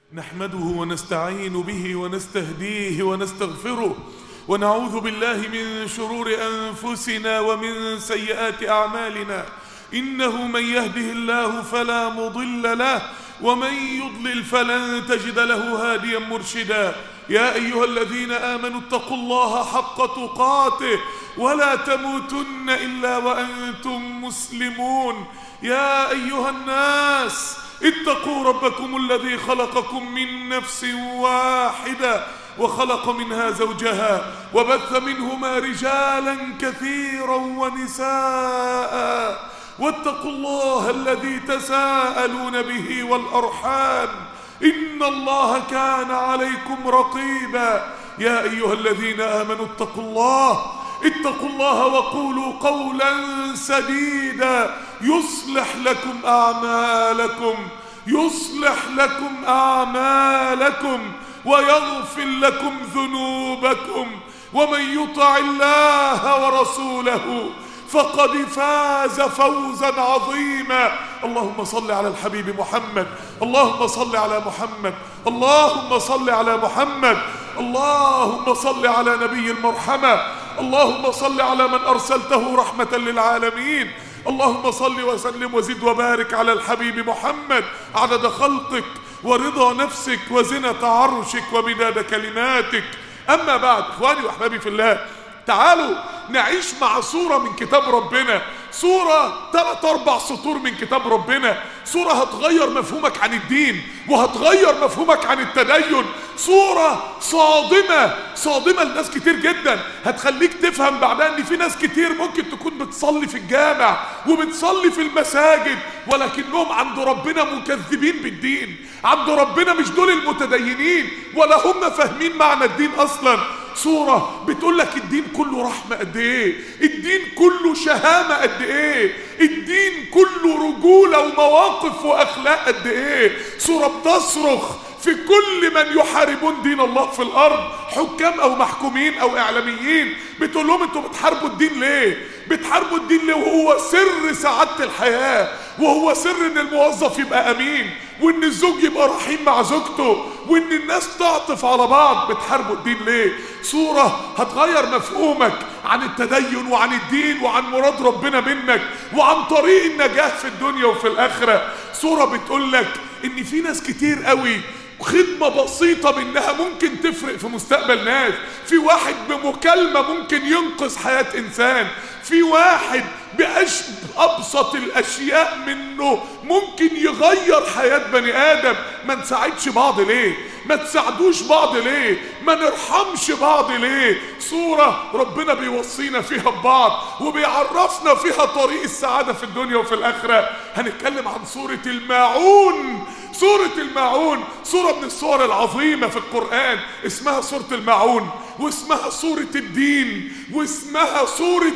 نحمده ونستعين به ونستهديه ونستغفره ونعوذ بالله من شرور انفسنا ومن سيئات اعمالنا انه من يهده الله فلا مضل له ومن يضلل فلن تجد له هاديا مرشدا يا ايها الذين امنوا اتقوا الله حق تقاته ولا تموتن الا وانتم مسلمون يا ايها الناس اتقوا ربكم الذي خلقكم من نفس واحده وخلق منها زوجها وبث منهما رجالا كثيرا ونساء واتقوا الله الذي تساءلون به والارحام ان الله كان عليكم رقيبا يا ايها الذين امنوا اتقوا الله اتقوا الله وقولوا قولا سديدا يصلح لكم اعمالكم يصلح لكم اعمالكم ويغفر لكم ذنوبكم ومن يطع الله ورسوله فقد فاز فوزا عظيما اللهم صل على الحبيب محمد اللهم صل على محمد اللهم صل على محمد اللهم صل على نبي المرحمه اللهم صل على من ارسلته رحمه للعالمين اللهم صل وسلم وزد وبارك على الحبيب محمد عدد خلقك ورضا نفسك وزنة عرشك ومداد كلماتك أما بعد إخواني وأحبابي في الله تعالوا نعيش مع صورة من كتاب ربنا صورة ثلاث أربع سطور من كتاب ربنا صورة هتغير مفهومك عن الدين وهتغير مفهومك عن التدين صورة صادمة صادمة لناس كتير جدا هتخليك تفهم بعدها ان في ناس كتير ممكن تكون بتصلي في الجامع وبتصلي في المساجد ولكنهم عند ربنا مكذبين بالدين عند ربنا مش دول المتدينين ولا هم فاهمين معنى الدين اصلا صورة بتقول لك الدين كله رحمة قد ايه الدين كله شهامة قد ايه الدين كله رجولة ومواقف واخلاق قد ايه صورة بتصرخ في كل من يحاربون دين الله في الارض حكام او محكومين او اعلاميين بتقول لهم انتوا بتحاربوا الدين ليه بتحاربوا الدين ليه وهو سر سعادة الحياة وهو سر ان الموظف يبقى امين وان الزوج يبقى رحيم مع زوجته وان الناس تعطف على بعض بتحاربوا الدين ليه صورة هتغير مفهومك عن التدين وعن الدين وعن مراد ربنا منك وعن طريق النجاة في الدنيا وفي الاخرة صورة بتقول لك ان في ناس كتير قوي خدمة بسيطة منها ممكن تفرق في مستقبل ناس في واحد بمكالمة ممكن ينقذ حياة إنسان في واحد بأش... أبسط الأشياء منه ممكن يغير حياة بني آدم ما نساعدش بعض ليه ما تساعدوش بعض ليه ما نرحمش بعض ليه صورة ربنا بيوصينا فيها ببعض وبيعرفنا فيها طريق السعادة في الدنيا وفي الآخرة هنتكلم عن سورة الماعون سورة الماعون سورة من السور العظيمة في القرآن اسمها سورة الماعون واسمها سورة الدين واسمها سورة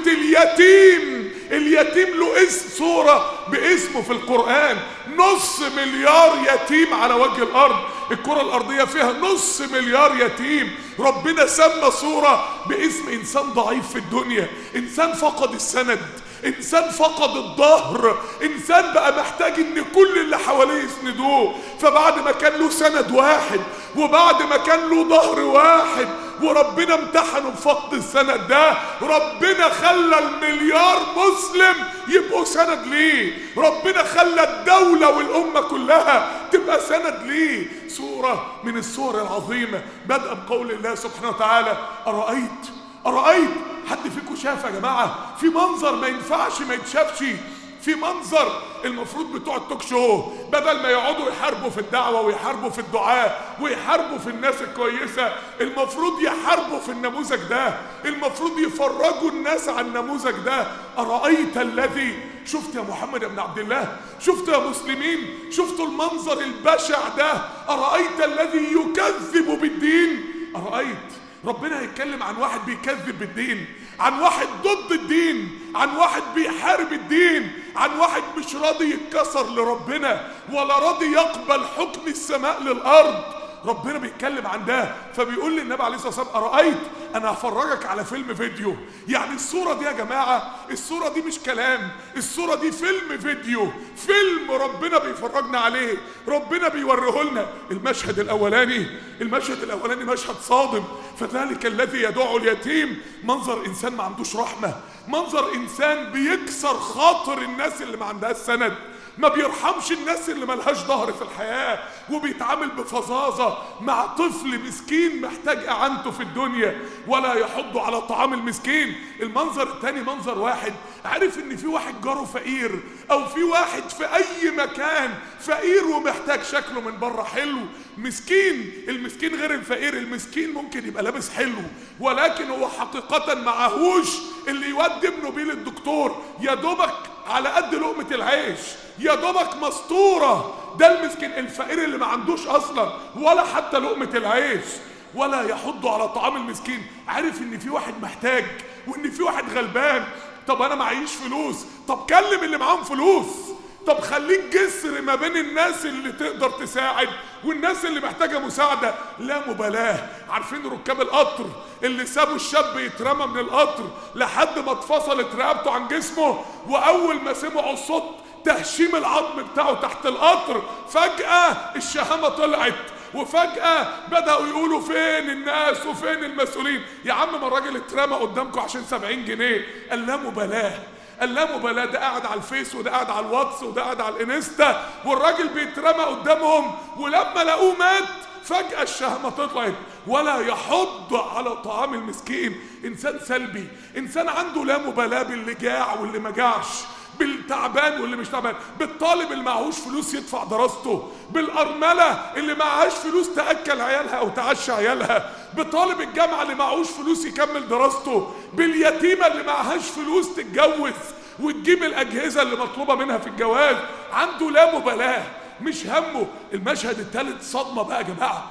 اليتيم اليتيم له اسم سورة باسمه في القرآن نص مليار يتيم على وجه الأرض الكرة الأرضية فيها نص مليار يتيم ربنا سمى سورة باسم إنسان ضعيف في الدنيا إنسان فقد السند انسان فقد الظهر انسان بقى محتاج ان كل اللي حواليه يسندوه فبعد ما كان له سند واحد وبعد ما كان له ظهر واحد وربنا امتحنه بفقد السند ده ربنا خلى المليار مسلم يبقوا سند ليه ربنا خلى الدولة والأمة كلها تبقى سند ليه سورة من السور العظيمة بدأ بقول الله سبحانه وتعالى أرأيت أرأيت حد فيكم شاف يا جماعة في منظر ما ينفعش ما يتشافش في منظر المفروض بتوع التوك شو بدل ما يقعدوا يحاربوا في الدعوة ويحاربوا في الدعاء ويحاربوا في الناس الكويسة المفروض يحاربوا في النموذج ده المفروض يفرجوا الناس عن النموذج ده أرأيت الذي شفت يا محمد بن عبد الله شفت يا مسلمين شفتوا المنظر البشع ده أرأيت الذي يكذب بالدين أرأيت ربنا هيتكلم عن واحد بيكذب بالدين عن واحد ضد الدين عن واحد بيحارب الدين عن واحد مش راضي يتكسر لربنا ولا راضي يقبل حكم السماء للأرض ربنا بيتكلم عن ده فبيقول للنبي عليه الصلاه والسلام ارايت انا هفرجك على فيلم فيديو يعني الصوره دي يا جماعه الصوره دي مش كلام الصوره دي فيلم فيديو فيلم ربنا بيفرجنا عليه ربنا بيوريه لنا المشهد الاولاني المشهد الاولاني مشهد صادم فذلك الذي يدعو اليتيم منظر انسان ما عندوش رحمه منظر انسان بيكسر خاطر الناس اللي ما عندهاش سند ما بيرحمش الناس اللي ملهاش ظهر في الحياة وبيتعامل بفظاظة مع طفل مسكين محتاج اعانته في الدنيا ولا يحض على طعام المسكين المنظر التاني منظر واحد عارف ان في واحد جاره فقير او في واحد في اي مكان فقير ومحتاج شكله من بره حلو مسكين المسكين غير الفقير المسكين ممكن يبقى لابس حلو ولكن هو حقيقة معهوش اللي يودي ابنه بيه للدكتور يا دوبك على قد لقمة العيش يا دوبك مسطورة ده المسكين الفقير اللي ما عندوش أصلا ولا حتى لقمة العيش ولا يحض على طعام المسكين عارف ان في واحد محتاج وان في واحد غلبان طب انا معيش فلوس طب كلم اللي معاهم فلوس طب خليك جسر ما بين الناس اللي تقدر تساعد والناس اللي محتاجه مساعده لا مبالاه عارفين ركاب القطر اللي سابوا الشاب يترمى من القطر لحد ما اتفصلت رقبته عن جسمه واول ما سمعوا صوت تهشيم العظم بتاعه تحت القطر فجاه الشهامه طلعت وفجأة بدأوا يقولوا فين الناس وفين المسؤولين يا عم ما الراجل اترمى قدامكم عشان 70 جنيه قال لا مبالاة قال لا مبالاة ده قاعد على الفيس وده قاعد على الواتس وده قاعد على الانستا والراجل بيترمى قدامهم ولما لقوه مات فجأة الشهمة طلعت ولا يحض على طعام المسكين إنسان سلبي إنسان عنده لا مبالاة باللي جاع واللي ما جاعش بالتعبان واللي مش تعبان بالطالب اللي معهوش فلوس يدفع دراسته بالأرملة اللي معهاش فلوس تأكل عيالها أو تعشى عيالها بطالب الجامعة اللي معهوش فلوس يكمل دراسته باليتيمة اللي معهاش فلوس تتجوز وتجيب الأجهزة اللي مطلوبة منها في الجواز عنده لا مبالاة مش همه المشهد الثالث صدمة بقى يا جماعة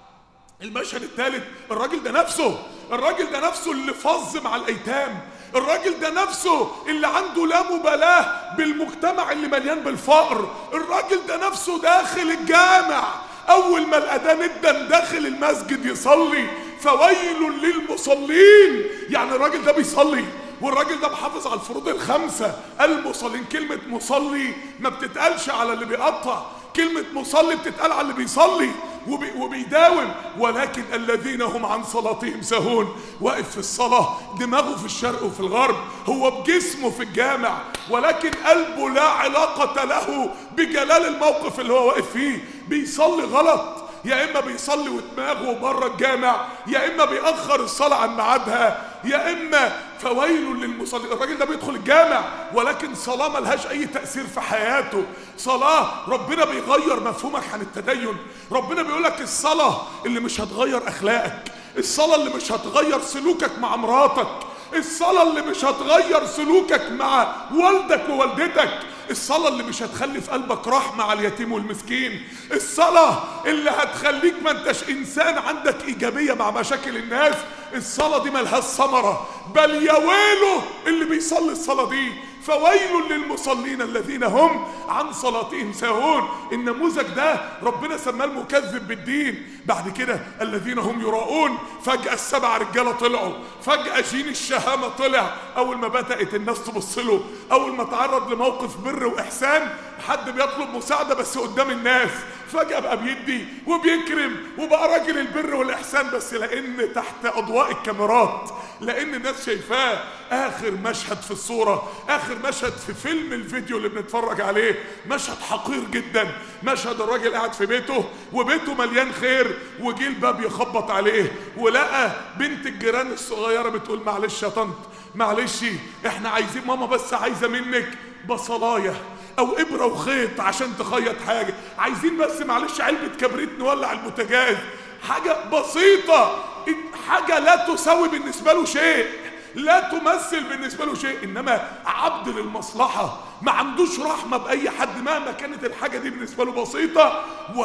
المشهد الثالث الراجل ده نفسه الراجل ده نفسه اللي فظ مع الايتام الراجل ده نفسه اللي عنده لا مبالاة بالمجتمع اللي مليان بالفقر الراجل ده نفسه داخل الجامع اول ما الاذان ادن داخل المسجد يصلي فويل للمصلين يعني الراجل ده بيصلي والراجل ده محافظ على الفروض الخمسة المصلين كلمة مصلي ما بتتقالش على اللي بيقطع كلمة مصلي بتتقال على اللي بيصلي وبي وبيداوم ولكن الذين هم عن صلاتهم سهون واقف في الصلاة دماغه في الشرق وفي الغرب هو بجسمه في الجامع ولكن قلبه لا علاقة له بجلال الموقف اللي هو واقف فيه بيصلي غلط يا اما بيصلي ودماغه بره الجامع يا اما بيأخر الصلاة عن ميعادها يا اما فويل للمصلين الراجل ده بيدخل الجامع ولكن صلاة ملهاش اي تأثير في حياته صلاة ربنا بيغير مفهومك عن التدين ربنا بيقولك الصلاة اللي مش هتغير اخلاقك الصلاة اللي مش هتغير سلوكك مع مراتك الصلاة اللي مش هتغير سلوكك مع والدك ووالدتك الصلاة اللي مش هتخلي في قلبك رحمة على اليتيم والمسكين الصلاة اللي هتخليك ما انتش انسان عندك ايجابية مع مشاكل الناس الصلاة دي ملهاش ثمرة بل يا ويله اللي بيصلي الصلاة دي فويل للمصلين الذين هم عن صلاتهم ساهون النموذج ده ربنا سماه المكذب بالدين بعد كده الذين هم يراؤون فجأة السبع رجالة طلعوا فجأة جين الشهامة طلع أول ما بدأت الناس تبص له أول ما تعرض لموقف بر وإحسان حد بيطلب مساعدة بس قدام الناس فجأة بقى بيدي وبيكرم وبقى راجل البر والإحسان بس لأن تحت أضواء الكاميرات لأن الناس شايفاه آخر مشهد في الصورة آخر مشهد في فيلم الفيديو اللي بنتفرج عليه مشهد حقير جدا مشهد الراجل قاعد في بيته وبيته مليان خير وجه الباب يخبط عليه ولقى بنت الجيران الصغيرة بتقول معلش يا طنط معلش احنا عايزين ماما بس عايزة منك بصلايه او ابره وخيط عشان تخيط حاجه عايزين بس معلش علبه كبريت نولع البوتاجاز حاجه بسيطه حاجه لا تساوي بالنسبه له شيء لا تمثل بالنسبه له شيء انما عبد للمصلحه ما عندوش رحمه باي حد مهما كانت الحاجه دي بالنسبه له بسيطه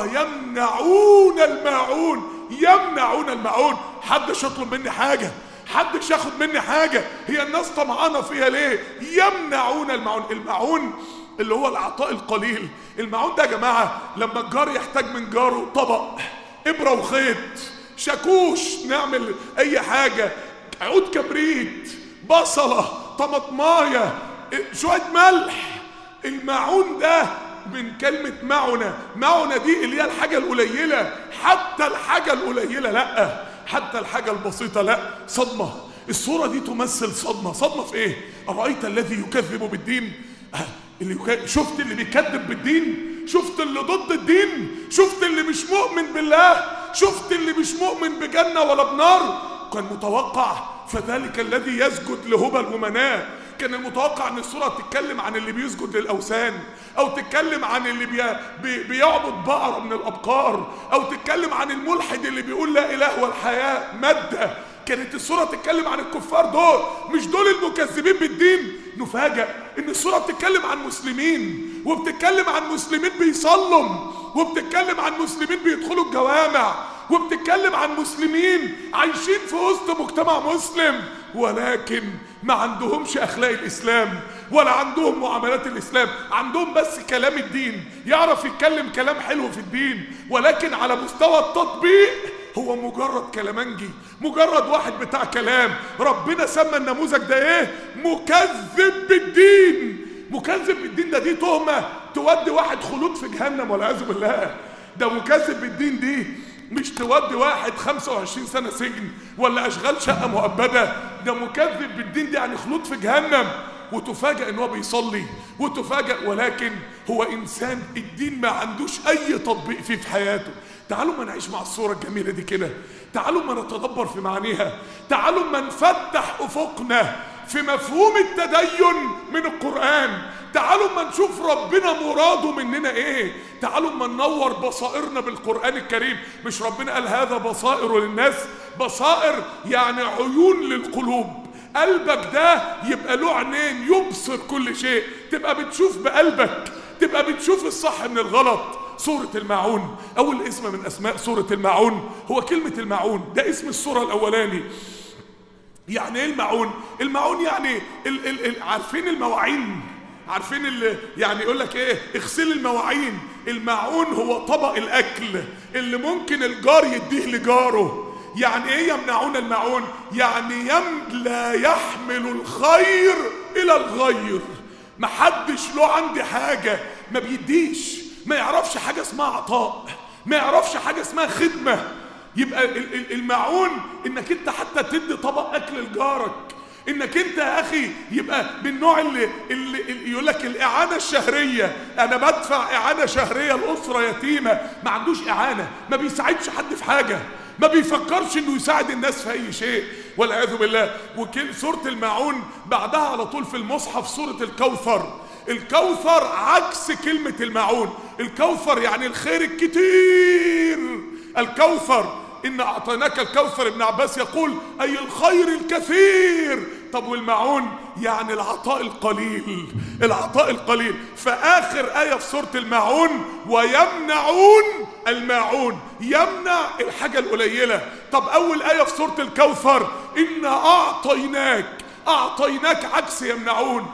ويمنعون الماعون يمنعون الماعون حدش يطلب مني حاجه حدش ياخد مني حاجه هي الناس طمعانه فيها ليه يمنعون الماعون الماعون اللي هو العطاء القليل المعون ده يا جماعة لما الجار يحتاج من جاره طبق ابره وخيط شاكوش نعمل اي حاجه عود كبريت بصله طماطمايه شويه ملح المعون ده من كلمة معونة معونة دي اللي هي الحاجة القليلة حتى الحاجة القليلة لا حتى الحاجة البسيطة لا صدمة الصورة دي تمثل صدمة صدمة في ايه أرأيت الذي يكذب بالدين آه، اللي يك... شفت اللي بيكذب بالدين شفت اللي ضد الدين شفت اللي مش مؤمن بالله شفت اللي مش مؤمن بجنة ولا بنار كان متوقع فذلك الذي يسجد لهبل ومناه كان المتوقع ان الصوره تتكلم عن اللي بيسجد للاوثان او تتكلم عن اللي بي بي بيعبد بقره من الابقار او تتكلم عن الملحد اللي بيقول لا اله والحياه ماده كانت الصوره تتكلم عن الكفار دول مش دول المكذبين بالدين نفاجأ ان الصوره بتتكلم عن مسلمين وبتتكلم عن مسلمين بيصلوا وبتتكلم عن مسلمين بيدخلوا الجوامع وبتتكلم عن مسلمين عايشين في وسط مجتمع مسلم ولكن ما عندهمش اخلاق الاسلام ولا عندهم معاملات الاسلام عندهم بس كلام الدين يعرف يتكلم كلام حلو في الدين ولكن على مستوى التطبيق هو مجرد كلامنجي مجرد واحد بتاع كلام ربنا سمى النموذج ده ايه مكذب بالدين مكذب بالدين ده دي تهمه تودي واحد خلود في جهنم والعياذ بالله ده مكذب بالدين دي مش تودي واحد 25 سنة سجن ولا أشغال شقة مؤبدة ده مكذب بالدين دي يعني خلود في جهنم وتفاجأ ان هو بيصلي وتفاجأ ولكن هو انسان الدين ما عندوش اي تطبيق فيه في حياته تعالوا ما نعيش مع الصورة الجميلة دي كده تعالوا ما نتدبر في معانيها تعالوا ما نفتح افقنا في مفهوم التدين من القرآن تعالوا ما نشوف ربنا مراده مننا ايه تعالوا ما ننور بصائرنا بالقرآن الكريم مش ربنا قال هذا بصائر للناس بصائر يعني عيون للقلوب قلبك ده يبقى له عينين يبصر كل شيء تبقى بتشوف بقلبك تبقى بتشوف الصح من الغلط سورة الماعون أول اسم من أسماء سورة الماعون هو كلمة الماعون ده اسم السورة الأولاني يعني ايه الماعون الماعون يعني ال ال ال عارفين المواعين عارفين اللي يعني يقول لك ايه اغسل المواعين الماعون هو طبق الاكل اللي ممكن الجار يديه لجاره يعني ايه يمنعون الماعون يعني يم لا يحمل الخير الى الغير محدش له عندي حاجه ما بيديش ما يعرفش حاجه اسمها عطاء ما يعرفش حاجه اسمها خدمه يبقى ال- ال- الماعون انك انت حتى تدي طبق اكل لجارك انك انت يا اخي يبقى من النوع اللي, اللي, اللي يقول لك الاعانه الشهريه انا بدفع اعانه شهريه لاسره يتيمه ما عندوش اعانه ما بيساعدش حد في حاجه ما بيفكرش انه يساعد الناس في اي شيء والعياذ بالله وكل سوره الماعون بعدها على طول في المصحف سوره الكوثر الكوثر عكس كلمه الماعون الكوثر يعني الخير الكتير الكوثر إن أعطيناك الكوثر ابن عباس يقول أي الخير الكثير طب والمعون يعني العطاء القليل العطاء القليل فآخر آية في سورة الماعون ويمنعون الماعون يمنع الحاجة القليلة طب أول آية في سورة الكوثر إن أعطيناك أعطيناك عكس يمنعون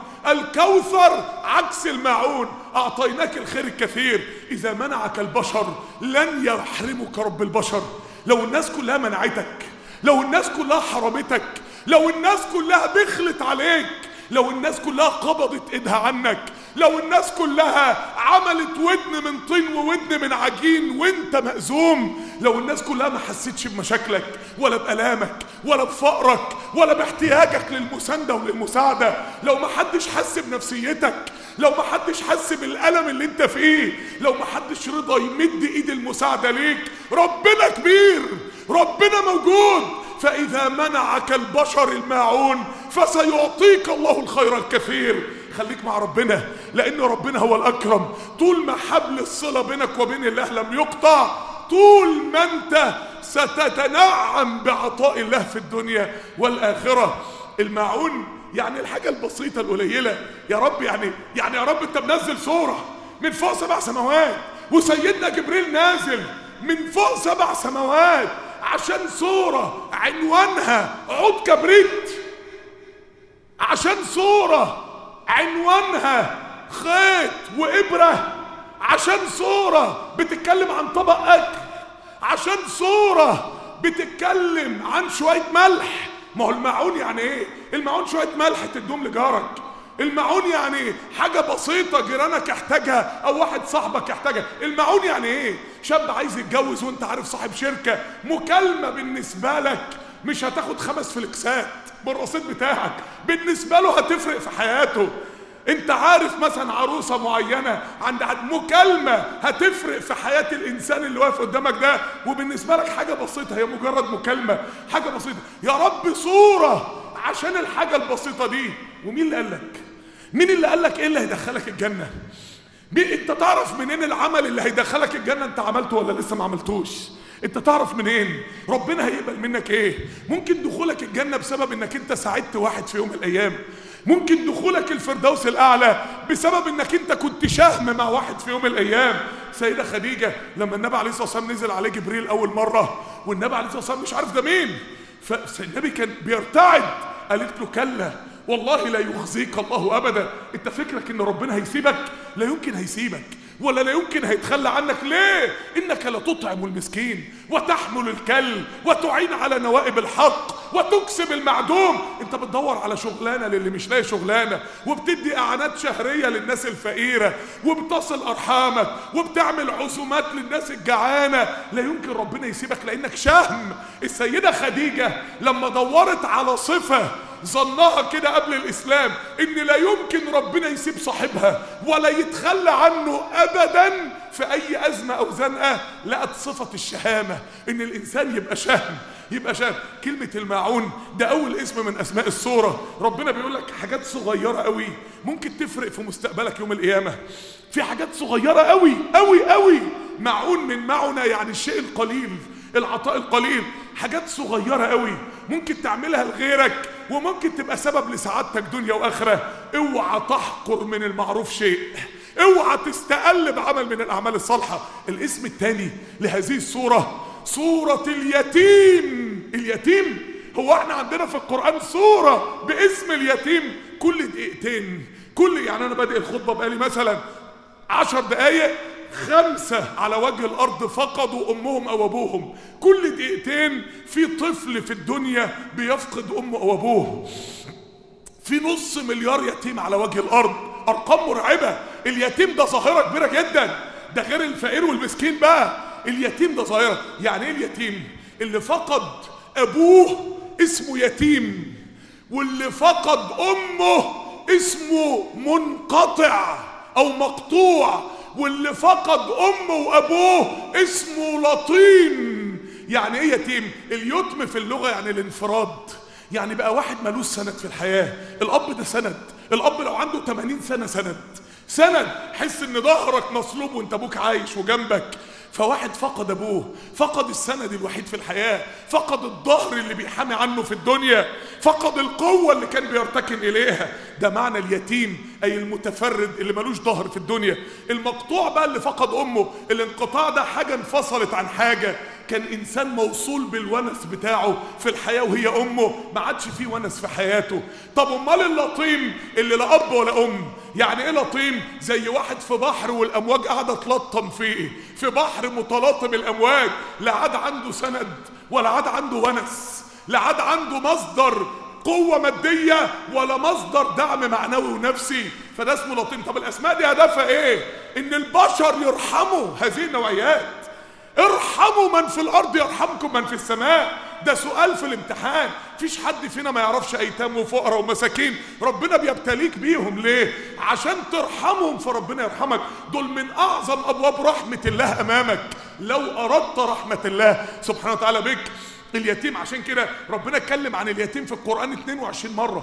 الكوثر عكس الماعون أعطيناك الخير الكثير إذا منعك البشر لن يحرمك رب البشر لو الناس كلها منعتك لو الناس كلها حرمتك لو الناس كلها بخلت عليك لو الناس كلها قبضت ايدها عنك لو الناس كلها عملت ودن من طين وودن من عجين وانت مأزوم لو الناس كلها ما حسيتش بمشاكلك ولا بألامك ولا بفقرك ولا باحتياجك للمساندة وللمساعدة لو ما حدش حس بنفسيتك لو ما حدش حس بالألم اللي انت فيه لو ما حدش رضى يمد ايد المساعدة ليك ربنا كبير ربنا موجود فإذا منعك البشر الماعون فسيعطيك الله الخير الكثير خليك مع ربنا لأن ربنا هو الأكرم طول ما حبل الصلة بينك وبين الله لم يقطع طول ما أنت ستتنعم بعطاء الله في الدنيا والآخرة الماعون يعني الحاجة البسيطة القليلة يا رب يعني يعني يا رب أنت منزل صورة من فوق سبع سماوات وسيدنا جبريل نازل من فوق سبع سماوات عشان صورة عنوانها عود كبريت عشان صورة عنوانها خيط وإبرة عشان صورة بتتكلم عن طبق أكل عشان صورة بتتكلم عن شوية ملح ما هو المعون يعني ايه المعون شوية ملح تدوم لجارك المعون يعني حاجة بسيطة جيرانك يحتاجها أو واحد صاحبك يحتاجها المعون يعني إيه؟ شاب عايز يتجوز وأنت عارف صاحب شركة مكالمة بالنسبة لك مش هتاخد خمس فلكسات بالرصيد بتاعك بالنسبة له هتفرق في حياته انت عارف مثلا عروسة معينة عند حد مكالمة هتفرق في حياة الانسان اللي واقف قدامك ده وبالنسبة لك حاجة بسيطة هي مجرد مكالمة حاجة بسيطة يا رب صورة عشان الحاجة البسيطة دي ومين اللي قال لك مين اللي قال لك ايه اللي هيدخلك الجنة مين انت تعرف منين العمل اللي هيدخلك الجنة انت عملته ولا لسه ما عملتوش انت تعرف منين ربنا هيقبل منك ايه ممكن دخولك الجنة بسبب انك انت ساعدت واحد في يوم من الايام ممكن دخولك الفردوس الاعلى بسبب انك انت كنت شهم مع واحد في يوم من الايام سيدة خديجة لما النبي عليه الصلاة والسلام نزل عليه جبريل اول مرة والنبي عليه الصلاة والسلام مش عارف ده مين فالنبي كان بيرتعد قالت له كلا والله لا يخزيك الله ابدا انت فكرك ان ربنا هيسيبك لا يمكن هيسيبك ولا لا يمكن هيتخلى عنك ليه انك لتطعم المسكين وتحمل الكل وتعين على نوائب الحق وتكسب المعدوم انت بتدور على شغلانه للي مش لاقي شغلانه وبتدي اعانات شهريه للناس الفقيره وبتصل ارحامك وبتعمل عزومات للناس الجعانه لا يمكن ربنا يسيبك لانك شهم السيده خديجه لما دورت على صفه ظنها كده قبل الاسلام ان لا يمكن ربنا يسيب صاحبها ولا يتخلى عنه ابدا في اي ازمه او زنقه لقت صفه الشهامه ان الانسان يبقى شهم يبقى شهم كلمه الماعون ده اول اسم من اسماء السوره ربنا بيقول لك حاجات صغيره قوي ممكن تفرق في مستقبلك يوم القيامه في حاجات صغيره قوي قوي قوي معون من معونه يعني الشيء القليل العطاء القليل حاجات صغيرة قوي ممكن تعملها لغيرك وممكن تبقى سبب لسعادتك دنيا واخرة اوعى تحقر من المعروف شيء اوعى تستقل بعمل من الاعمال الصالحة الاسم الثاني لهذه السورة سورة اليتيم اليتيم هو احنا عندنا في القرآن سورة باسم اليتيم كل دقيقتين كل يعني انا بادئ الخطبة بقالي مثلا عشر دقايق خمسة على وجه الأرض فقدوا أمهم أو أبوهم كل دقيقتين في طفل في الدنيا بيفقد أمه أو أبوه في نص مليار يتيم على وجه الأرض أرقام مرعبة اليتيم ده ظاهرة كبيرة جدا ده غير الفقير والمسكين بقى اليتيم ده ظاهرة يعني إيه اليتيم اللي فقد أبوه اسمه يتيم واللي فقد أمه اسمه منقطع أو مقطوع واللي فقد امه وابوه اسمه لطيم يعني ايه يتيم اليتم في اللغه يعني الانفراد يعني بقى واحد ملوش سند في الحياه الاب ده سند الاب لو عنده 80 سنه سند سند حس ان ظهرك مصلوب وانت ابوك عايش وجنبك فواحد فقد ابوه فقد السند الوحيد في الحياه فقد الظهر اللي بيحامي عنه في الدنيا فقد القوه اللي كان بيرتكن اليها ده معنى اليتيم اي المتفرد اللي ملوش ظهر في الدنيا المقطوع بقى اللي فقد امه الانقطاع ده حاجه انفصلت عن حاجه كان انسان موصول بالونس بتاعه في الحياه وهي امه ما عادش فيه ونس في حياته طب امال اللطيم اللي لا اب ولا ام يعني ايه لطيم زي واحد في بحر والامواج قاعده تلطم فيه في بحر متلاطم الامواج لا عاد عنده سند ولا عاد عنده ونس لا عاد عنده مصدر قوة مادية ولا مصدر دعم معنوي ونفسي فده اسمه لطيم طب الاسماء دي هدفها ايه ان البشر يرحموا هذه النوعيات ارحموا من في الارض يرحمكم من في السماء ده سؤال في الامتحان فيش حد فينا ما يعرفش ايتام وفقراء ومساكين ربنا بيبتليك بيهم ليه عشان ترحمهم فربنا يرحمك دول من اعظم ابواب رحمة الله امامك لو اردت رحمة الله سبحانه وتعالى بك اليتيم عشان كده ربنا اتكلم عن اليتيم في القرآن 22 مرة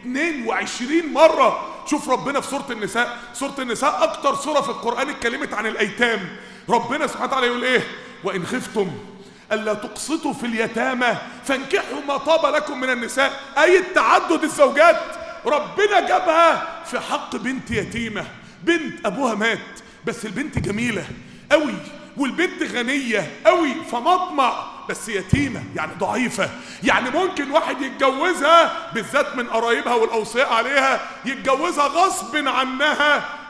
22 مرة شوف ربنا في سورة النساء سورة النساء أكتر سورة في القرآن اتكلمت عن الأيتام ربنا سبحانه وتعالى يقول إيه وإن خفتم ألا تقسطوا في اليتامى فانكحوا ما طاب لكم من النساء أي التعدد الزوجات ربنا جابها في حق بنت يتيمة بنت أبوها مات بس البنت جميلة قوي والبنت غنية قوي فمطمع بس يتيمة يعني ضعيفة يعني ممكن واحد يتجوزها بالذات من قرايبها والأوصياء عليها يتجوزها غصب عنها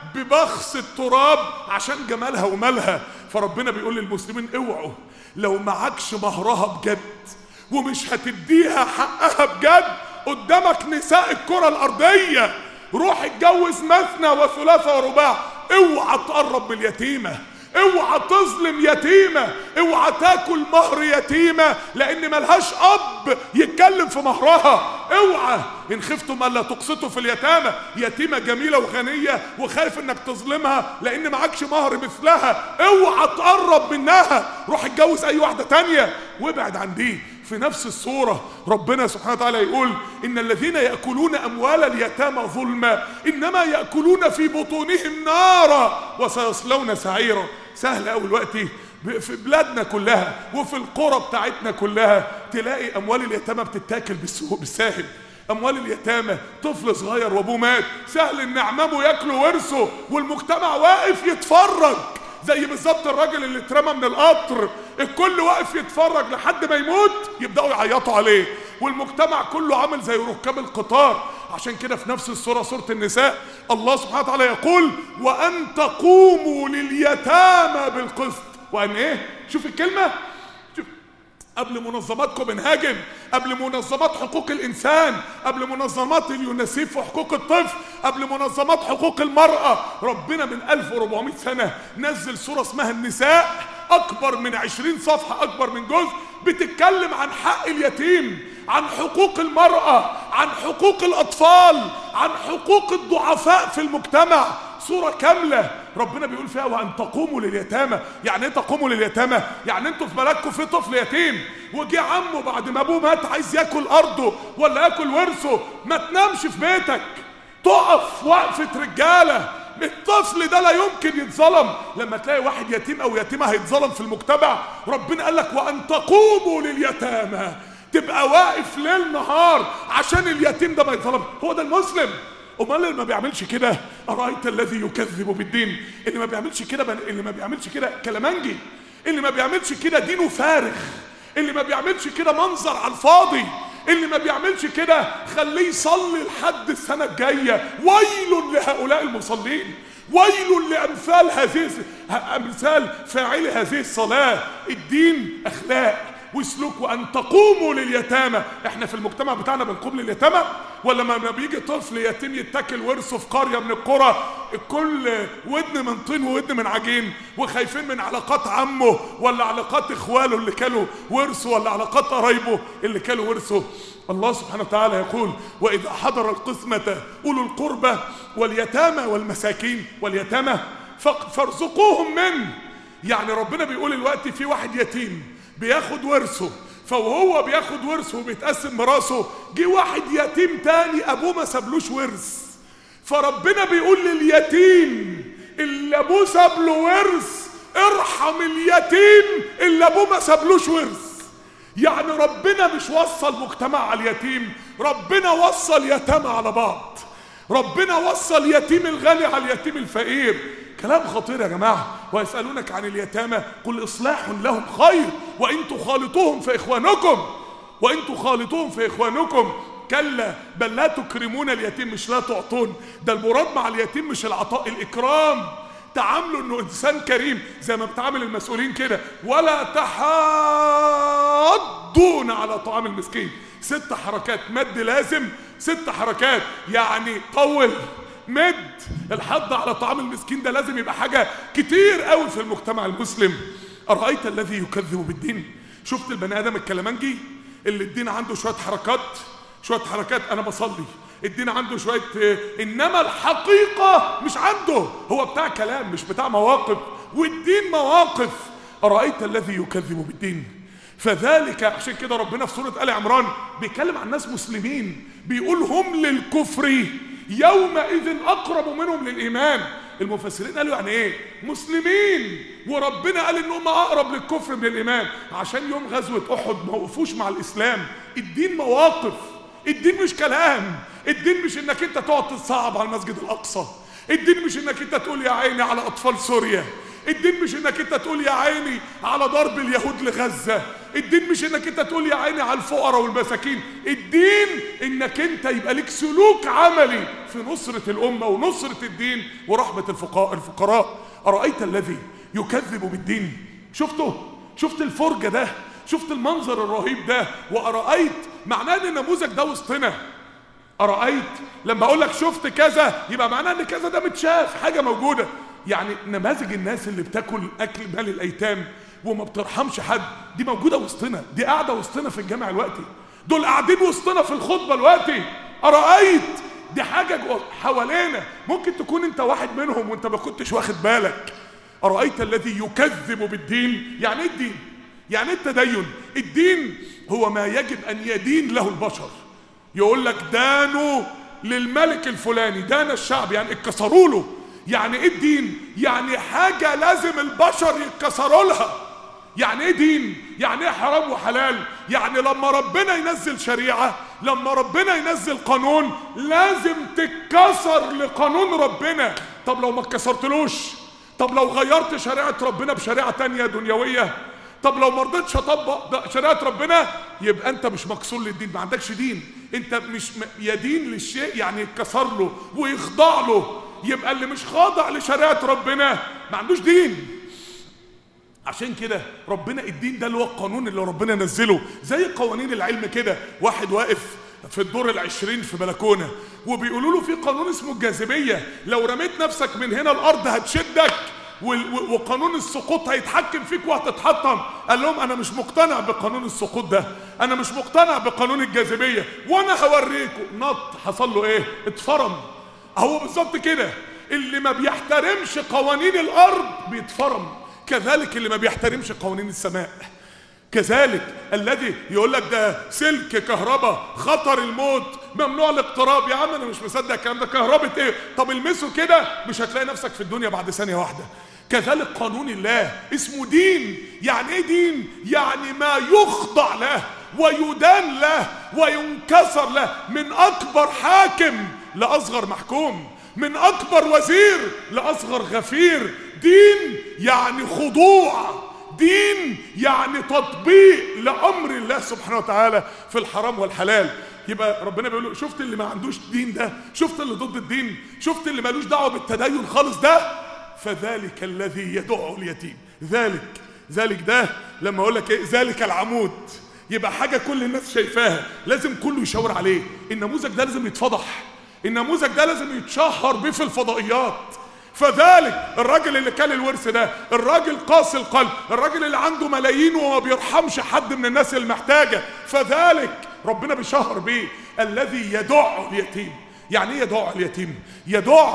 ببخس التراب عشان جمالها ومالها فربنا بيقول للمسلمين اوعوا لو معكش مهرها بجد ومش هتديها حقها بجد قدامك نساء الكرة الأرضية روح اتجوز مثنى وثلاثة ورباع اوعى تقرب من اليتيمة اوعى تظلم يتيمة اوعى تاكل مهر يتيمة لان ملهاش اب يتكلم في مهرها اوعى ان خفتم الا تقسطوا في اليتامى يتيمة جميلة وغنية وخايف انك تظلمها لان معكش مهر مثلها اوعى تقرب منها روح اتجوز اي واحدة تانية وابعد عن دي في نفس الصورة ربنا سبحانه وتعالى يقول إن الذين يأكلون أموال اليتامى ظلما إنما يأكلون في بطونهم نارا وسيصلون سعيرا سهل أوي الوقت في بلادنا كلها وفي القرى بتاعتنا كلها تلاقي أموال اليتامى بتتاكل بالسوق بالساهل اموال اليتامى طفل صغير وابوه مات سهل ان اعمامه ياكلوا ورثه والمجتمع واقف يتفرج زي بالظبط الراجل اللي اترمى من القطر الكل واقف يتفرج لحد ما يموت يبداوا يعيطوا عليه والمجتمع كله عامل زي ركاب القطار عشان كده في نفس السوره سوره النساء الله سبحانه وتعالى يقول وان تقوموا لليتامى بالقسط وان ايه شوف الكلمه شوف قبل منظمات كوبنهاجن قبل منظمات حقوق الانسان قبل منظمات اليونسيف وحقوق الطفل قبل منظمات حقوق المراه ربنا من 1400 سنه نزل سوره اسمها النساء اكبر من 20 صفحه اكبر من جزء بتتكلم عن حق اليتيم عن حقوق المراه عن حقوق الاطفال عن حقوق الضعفاء في المجتمع صورة كاملة ربنا بيقول فيها وأن تقوموا لليتامى يعني ايه تقوموا لليتامى يعني انتوا في بلدكم في طفل يتيم وجي عمه بعد ما ابوه مات عايز ياكل ارضه ولا ياكل ورثه ما تنامش في بيتك تقف وقفة رجالة الطفل ده لا يمكن يتظلم لما تلاقي واحد يتيم او يتيمة هيتظلم في المجتمع ربنا قال لك وأن تقوموا لليتامى تبقى واقف ليل نهار عشان اليتيم ده ما يتظلم هو ده المسلم امال اللي ما بيعملش كده ارايت الذي يكذب بالدين اللي ما بيعملش كده بن... اللي ما بيعملش كده كلامنجي اللي ما بيعملش كده دينه فارغ اللي ما بيعملش كده منظر على الفاضي اللي ما بيعملش كده خليه يصلي لحد السنه الجايه ويل لهؤلاء المصلين ويل لامثال هذه امثال فاعلي هذه الصلاه الدين اخلاق وسلوك وان تقوموا لليتامى احنا في المجتمع بتاعنا بنقوم لليتامى ولا لما بيجي طفل يتيم يتاكل ورثه في قريه من القرى الكل ودن من طين وودن من عجين وخايفين من علاقات عمه ولا علاقات اخواله اللي كانوا ورثه ولا علاقات قرايبه اللي كانوا ورثه الله سبحانه وتعالى يقول واذا حضر القسمه اولو القربى واليتامى والمساكين واليتامى فارزقوهم منه يعني ربنا بيقول الوقت في واحد يتيم بياخد ورثه فوهو بياخد ورثه وبيتقسم مراسه جه واحد يتيم تاني ابوه ما سابلوش ورث فربنا بيقول لليتيم اللي ابوه ساب له ورث ارحم اليتيم اللي ابوه ما سابلوش ورث يعني ربنا مش وصل مجتمع على اليتيم ربنا وصل يتامى على بعض ربنا وصل يتيم الغني على اليتيم الفقير كلام خطير يا جماعة ويسألونك عن اليتامى قل إصلاح لهم خير وإن تخالطوهم فإخوانكم وإن تخالطوهم فإخوانكم كلا بل لا تكرمون اليتيم مش لا تعطون ده المراد مع اليتيم مش العطاء الإكرام تعاملوا انه انسان كريم زي ما بتعامل المسؤولين كده ولا تحاضون على طعام المسكين ست حركات مد لازم ست حركات يعني طول مد الحض على طعام المسكين ده لازم يبقى حاجة كتير قوي في المجتمع المسلم أرأيت الذي يكذب بالدين شفت البني آدم الكلامنجي اللي الدين عنده شوية حركات شوية حركات أنا بصلي الدين عنده شوية إنما الحقيقة مش عنده هو بتاع كلام مش بتاع مواقف والدين مواقف أرأيت الذي يكذب بالدين فذلك عشان كده ربنا في سورة آل عمران بيتكلم عن ناس مسلمين بيقول هم للكفر يومئذ اقرب منهم للايمان المفسرين قالوا يعني ايه مسلمين وربنا قال ان هم اقرب للكفر من الايمان عشان يوم غزوه احد ما وقفوش مع الاسلام الدين مواقف الدين مش كلام الدين مش انك انت تقعد تصعب على المسجد الاقصى الدين مش انك انت تقول يا عيني على اطفال سوريا الدين مش انك انت تقول يا عيني على ضرب اليهود لغزة الدين مش انك انت تقول يا عيني على الفقراء والمساكين الدين انك انت يبقى لك سلوك عملي في نصرة الامة ونصرة الدين ورحمة الفقراء الفقراء ارايت الذي يكذب بالدين شفته شفت الفرجة ده شفت المنظر الرهيب ده وارايت معناه ان النموذج ده وسطنا أرأيت لما أقول لك شفت كذا يبقى معناه إن كذا ده متشاف حاجة موجودة يعني نماذج الناس اللي بتاكل أكل مال الأيتام وما بترحمش حد دي موجودة وسطنا دي قاعدة وسطنا في الجامع الوقتي دول قاعدين وسطنا في الخطبة الوقتي أرأيت دي حاجة جوا حوالينا ممكن تكون أنت واحد منهم وأنت ما كنتش واخد بالك أرأيت الذي يكذب بالدين يعني إيه الدين؟ يعني إيه التدين؟ الدين هو ما يجب أن يدين له البشر يقول لك دانوا للملك الفلاني دان الشعب يعني اتكسروا له يعني ايه الدين يعني حاجه لازم البشر يتكسروا لها يعني ايه دين يعني ايه حرام وحلال يعني لما ربنا ينزل شريعه لما ربنا ينزل قانون لازم تتكسر لقانون ربنا طب لو ما اتكسرتلوش طب لو غيرت شريعه ربنا بشريعه تانية دنيويه طب لو ما رضيتش اطبق شريعه ربنا يبقى انت مش مكسور للدين ما عندكش دين انت مش يدين للشيء يعني يتكسر له ويخضع له يبقى اللي مش خاضع لشريعه ربنا ما عندوش دين عشان كده ربنا الدين ده اللي هو القانون اللي ربنا نزله زي قوانين العلم كده واحد واقف في الدور العشرين في بلكونه وبيقولوا له في قانون اسمه الجاذبيه لو رميت نفسك من هنا الارض هتشدك وقانون السقوط هيتحكم فيك وهتتحطم قال لهم انا مش مقتنع بقانون السقوط ده انا مش مقتنع بقانون الجاذبيه وانا هوريكم نط حصل له ايه اتفرم هو بالظبط كده اللي ما بيحترمش قوانين الارض بيتفرم كذلك اللي ما بيحترمش قوانين السماء كذلك الذي يقول لك ده سلك كهرباء خطر الموت ممنوع الاقتراب يا عم انا مش مصدق الكلام ده كهرباء ايه طب المسه كده مش هتلاقي نفسك في الدنيا بعد ثانيه واحده كذلك قانون الله اسمه دين يعني ايه دين يعني ما يخضع له ويدان له وينكسر له من اكبر حاكم لاصغر محكوم من اكبر وزير لاصغر غفير دين يعني خضوع دين يعني تطبيق لامر الله سبحانه وتعالى في الحرام والحلال يبقى ربنا بيقول له شفت اللي ما عندوش دين ده شفت اللي ضد الدين شفت اللي مالوش دعوه بالتدين خالص ده فذلك الذي يدع اليتيم ذلك ذلك ده لما اقول لك ايه ذلك العمود يبقى حاجه كل الناس شايفاها لازم كله يشاور عليه النموذج ده لازم يتفضح النموذج ده لازم يتشهر بيه في الفضائيات فذلك الراجل اللي كان الورث ده الراجل قاسي القلب الراجل اللي عنده ملايين وما بيرحمش حد من الناس المحتاجه فذلك ربنا بيشهر بيه الذي يدع اليتيم يعني ايه يدع اليتيم يدع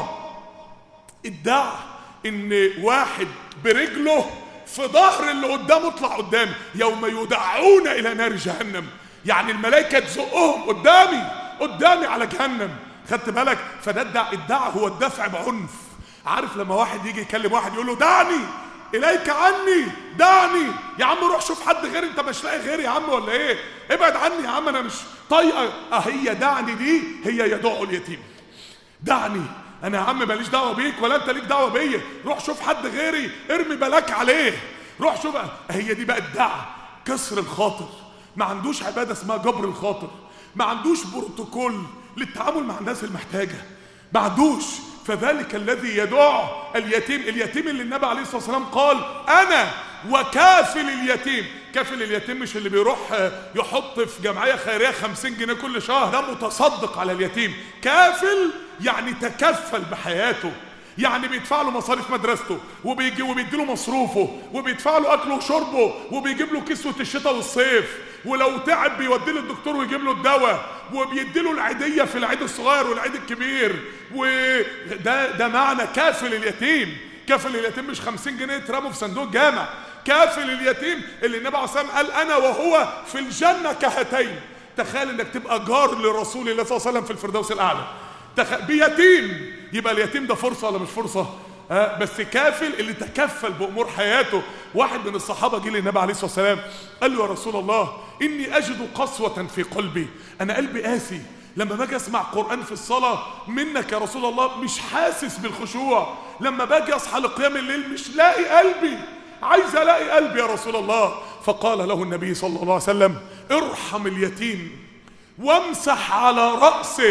ادعى ان واحد برجله في ظهر اللي قدامه اطلع قدامي يوم يدعون الى نار جهنم يعني الملائكه تزقهم قدامي قدامي على جهنم خدت بالك فده الدع الدعاء هو الدفع بعنف عارف لما واحد يجي يكلم واحد يقول له دعني اليك عني دعني يا عم روح شوف حد غير انت مش لاقي غيري يا عم ولا ايه ابعد عني يا عم انا مش طايقه اهي دعني دي هي يدع اليتيم دعني انا يا عم ماليش دعوه بيك ولا انت ليك دعوه بيا روح شوف حد غيري ارمي بلاك عليه روح شوف هي دي بقى الدعاء كسر الخاطر ما عندوش عباده اسمها جبر الخاطر ما عندوش بروتوكول للتعامل مع الناس المحتاجه ما عندوش فذلك الذي يدع اليتيم اليتيم اللي النبي عليه الصلاه والسلام قال انا وكافل اليتيم كافل اليتيم مش اللي بيروح يحط في جمعيه خيريه خمسين جنيه كل شهر ده متصدق على اليتيم كافل يعني تكفل بحياته يعني بيدفع له مصاريف مدرسته وبيجي وبيدي له مصروفه وبيدفع له اكله وشربه وبيجيب له كسوه الشتاء والصيف ولو تعب بيوديه للدكتور ويجيب له الدواء وبيدي له العيديه في العيد الصغير والعيد الكبير وده ده معنى كافل اليتيم كافل اليتيم مش 50 جنيه يترموا في صندوق جامع كافل اليتيم اللي النبي عليه الصلاه والسلام قال انا وهو في الجنه كهاتين تخيل انك تبقى جار لرسول الله صلى الله عليه وسلم في الفردوس الاعلى تخ... بيتيم يبقى اليتيم ده فرصه ولا مش فرصه آه بس كافل اللي تكفل بامور حياته واحد من الصحابه جه للنبي عليه الصلاه والسلام قال له يا رسول الله اني اجد قسوه في قلبي انا قلبي قاسي لما باجي اسمع قرآن في الصلاة منك يا رسول الله مش حاسس بالخشوع لما باجي اصحى لقيام الليل مش لاقي قلبي عايز الاقي قلبي يا رسول الله فقال له النبي صلى الله عليه وسلم ارحم اليتيم وامسح على رأسه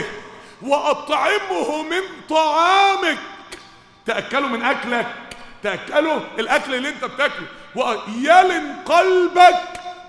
وأطعمه من طعامك تأكلوا من أكلك تأكلوا الأكل اللي أنت بتاكله ويلن قلبك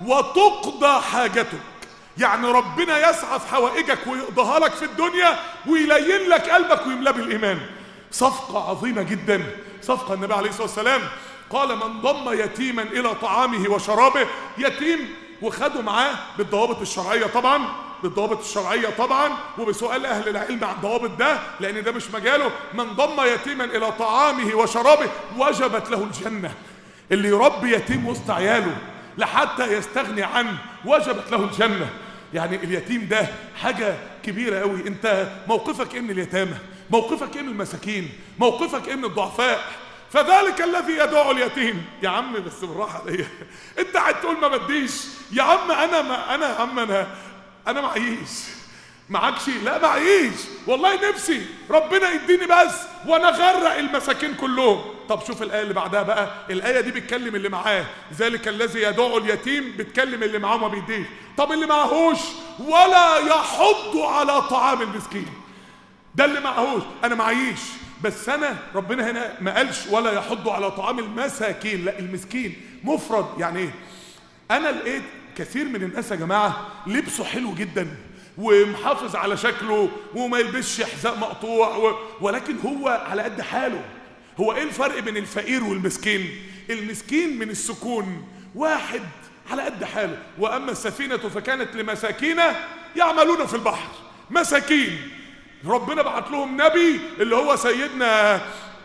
وتقضى حاجتك يعني ربنا يسعى في حوائجك ويقضيها لك في الدنيا ويلين لك قلبك ويملاه بالإيمان صفقة عظيمة جدا صفقة النبي عليه الصلاة والسلام قال من ضم يتيما إلى طعامه وشرابه يتيم وخدوا معاه بالضوابط الشرعية طبعا بالضوابط الشرعية طبعا وبسؤال أهل العلم عن الضوابط ده لأن ده مش مجاله من ضم يتيما إلى طعامه وشرابه وجبت له الجنة اللي يربي يتيم وسط عياله لحتى يستغني عنه وجبت له الجنة يعني اليتيم ده حاجة كبيرة قوي انت موقفك ايه من اليتامى موقفك ايه من المساكين موقفك ايه من الضعفاء فذلك الذي يدعو اليتيم يا عم بس بالراحة عليا انت قاعد تقول ما بديش يا عم انا ما انا يا عم انا انا معيش معكش لا معيش والله نفسي ربنا يديني بس وانا غرق المساكين كلهم طب شوف الايه اللي بعدها بقى الايه دي بتكلم اللي معاه ذلك الذي يدعو اليتيم بتكلم اللي معاه ما بيديش طب اللي معهوش ولا يحض على طعام المسكين ده اللي معهوش انا معيش بس انا ربنا هنا ما قالش ولا يحض على طعام المساكين لا المسكين مفرد يعني ايه انا لقيت كثير من الناس يا جماعه لبسه حلو جدا ومحافظ على شكله وما يلبسش حذاء مقطوع و... ولكن هو على قد حاله هو ايه الفرق بين الفقير والمسكين المسكين من السكون واحد على قد حاله واما السفينه فكانت لمساكين يعملون في البحر مساكين ربنا بعت لهم نبي اللي هو سيدنا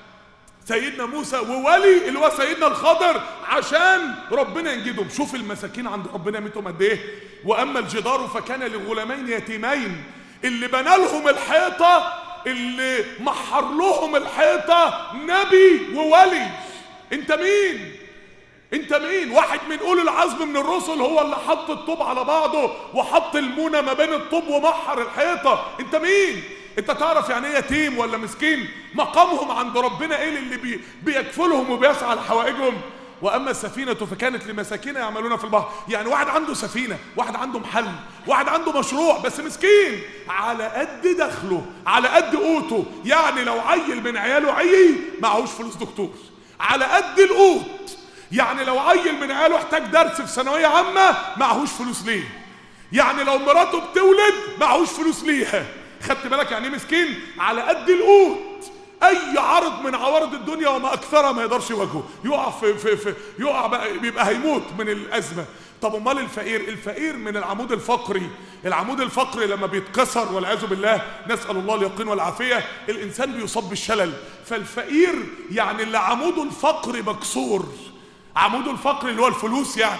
سيدنا موسى وولي اللي هو سيدنا الخضر عشان ربنا ينجدهم شوف المساكين عند ربنا قيمتهم قد ايه واما الجدار فكان لغلامين يتيمين اللي بنى لهم الحيطه اللي محر لهم الحيطه نبي وولي انت مين انت مين واحد من اولي العزم من الرسل هو اللي حط الطوب على بعضه وحط المونه ما بين الطوب ومحر الحيطه انت مين انت تعرف يعني ايه يتيم ولا مسكين مقامهم عند ربنا ايه اللي بي بيكفلهم وبيسعى لحوائجهم واما السفينه فكانت لمساكين يعملون في البحر يعني واحد عنده سفينه واحد عنده محل واحد عنده مشروع بس مسكين على قد دخله على قد قوته يعني لو عيل من عياله عي معهوش فلوس دكتور على قد القوت يعني لو عيل من عياله احتاج درس في ثانويه عامه معهوش فلوس ليه يعني لو مراته بتولد معهوش فلوس ليها خدت بالك يعني ايه مسكين على قد القوت اي عرض من عوارض الدنيا وما اكثرها ما يقدرش يواجهه يقع في, في, في يقع بقى بيبقى هيموت من الازمه طب امال الفقير الفقير من العمود الفقري العمود الفقري لما بيتكسر والعياذ بالله نسال الله اليقين والعافيه الانسان بيصاب بالشلل فالفقير يعني اللي عموده الفقري مكسور عموده الفقري اللي هو الفلوس يعني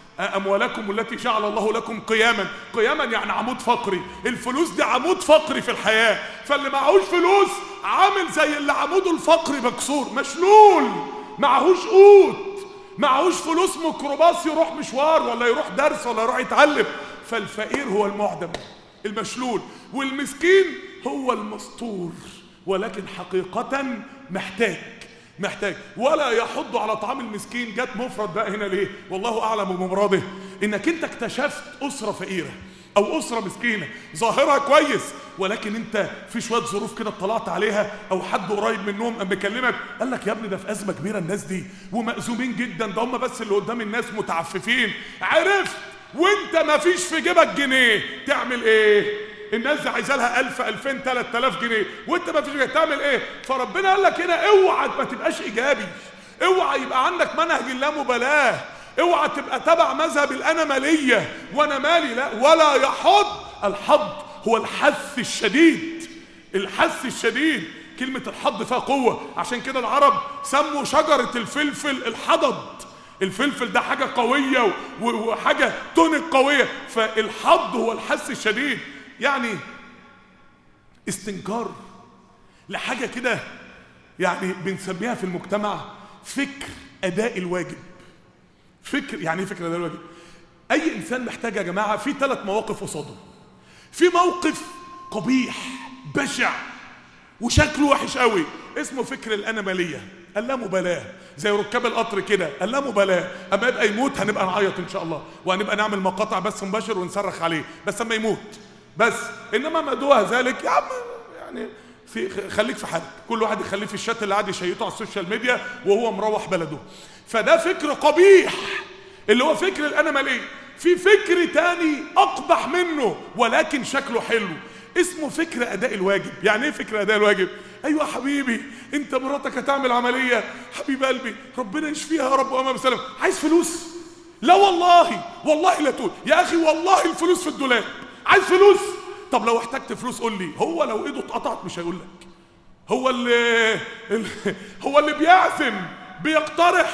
أموالكم التي جعل الله لكم قياما قياما يعني عمود فقري الفلوس دي عمود فقري في الحياة فاللي معهوش فلوس عامل زي اللي عموده الفقري مكسور مشلول معهوش قوت معهوش فلوس ميكروباص يروح مشوار ولا يروح درس ولا يروح يتعلم فالفقير هو المعدم المشلول والمسكين هو المستور ولكن حقيقة محتاج محتاج ولا يحض على طعام المسكين جت مفرد بقى هنا ليه والله اعلم بمراده انك انت اكتشفت اسره فقيره او اسره مسكينه ظاهرها كويس ولكن انت في شويه ظروف كده اطلعت عليها او حد قريب منهم قام بيكلمك قال لك يا ابني ده في ازمه كبيره الناس دي ومأزومين جدا ده هم بس اللي قدام الناس متعففين عرفت وانت ما فيش في جيبك جنيه تعمل ايه الناس دي عايزه لها 1000 2000 3000 جنيه وانت ما فيش جنيه تعمل ايه فربنا قال لك هنا اوعى ما تبقاش ايجابي اوعى يبقى عندك منهج اللامبالاه اوعى تبقى تبع مذهب الانا ماليه وانا مالي لا ولا يحض الحض هو الحث الشديد الحث الشديد كلمة الحض فيها قوة عشان كده العرب سموا شجرة الفلفل الحضض الفلفل ده حاجة قوية وحاجة تونك قوية فالحض هو الحث الشديد يعني استنكار لحاجة كده يعني بنسميها في المجتمع فكر أداء الواجب فكر يعني ايه فكر أداء الواجب أي إنسان محتاج يا جماعة في ثلاث مواقف قصاده في موقف قبيح بشع وشكله وحش قوي اسمه فكر الانماليه اللامبالاه زي ركاب القطر كده اللامبالاه اما يبقى يموت هنبقى نعيط ان شاء الله وهنبقى نعمل مقاطع بث مباشر ونصرخ عليه بس اما يموت بس انما ما دون ذلك يا عم يعني في خليك في حالك كل واحد يخليه في الشات اللي قاعد يشيطه على السوشيال ميديا وهو مروح بلده فده فكر قبيح اللي هو فكر الانماليه في فكر تاني اقبح منه ولكن شكله حلو اسمه فكر اداء الواجب يعني ايه فكر اداء الواجب ايوه حبيبي انت مراتك هتعمل عمليه حبيب قلبي ربنا يشفيها يا رب وامام سلام عايز فلوس لا والله والله لا تقول يا اخي والله الفلوس في الدولاب عايز فلوس طب لو احتجت فلوس قول لي هو لو ايده اتقطعت مش هيقول لك هو اللي هو اللي بيعزم بيقترح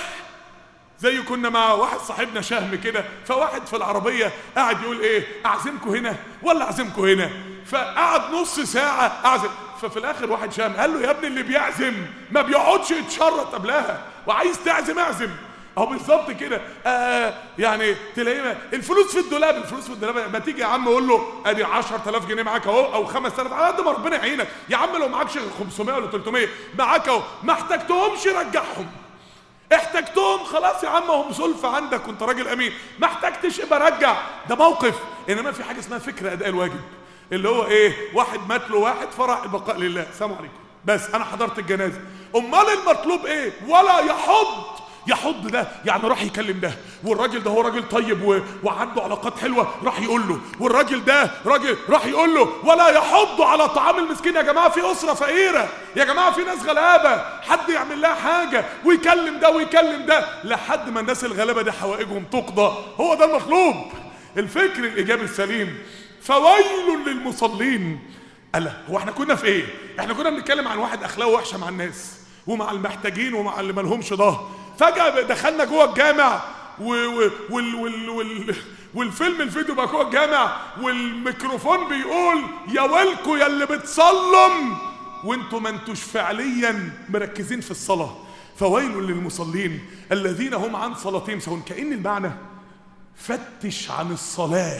زي كنا مع واحد صاحبنا شهم كده فواحد في العربية قاعد يقول ايه اعزمكم هنا ولا اعزمكم هنا فقعد نص ساعة اعزم ففي الاخر واحد شهم قال له يا ابني اللي بيعزم ما بيقعدش يتشرط قبلها وعايز تعزم اعزم اهو بالظبط كده آه يعني تلاقيه الفلوس في الدولاب الفلوس في الدولاب ما تيجي يا عم قول له ادي 10000 جنيه معاك اهو او 5000 على قد ما ربنا يعينك يا عم لو معكش 500 ولا 300 معاك اهو ما احتجتهمش رجعهم احتجتهم خلاص يا عم هم سلفة عندك وانت راجل امين ما احتجتش يبقى رجع ده موقف انما في حاجه اسمها فكر اداء الواجب اللي هو ايه واحد مات له واحد فرع البقاء لله السلام عليكم بس انا حضرت الجنازه امال المطلوب ايه ولا يحض يحض ده يعني راح يكلم ده والراجل ده هو راجل طيب و... وعنده علاقات حلوه راح يقول له والراجل ده راجل راح يقول له ولا يحض على طعام المسكين يا جماعه في اسره فقيره يا جماعه في ناس غلابه حد يعمل لها حاجه ويكلم ده ويكلم ده لحد ما الناس الغلابه دي حوائجهم تقضى هو ده المطلوب الفكر الايجابي السليم فويل للمصلين الله هو احنا كنا في ايه احنا كنا بنتكلم عن واحد اخلاقه وحشه مع الناس ومع المحتاجين ومع اللي مالهمش ظهر فجأة دخلنا جوه الجامع و و وال وال وال والفيلم الفيديو بقى جوه الجامع والميكروفون بيقول يا ويلكو يا اللي بتصلم وانتوا ما انتوش فعليا مركزين في الصلاة فويل للمصلين الذين هم عن صلاتهم سواء كأن المعنى فتش عن الصلاة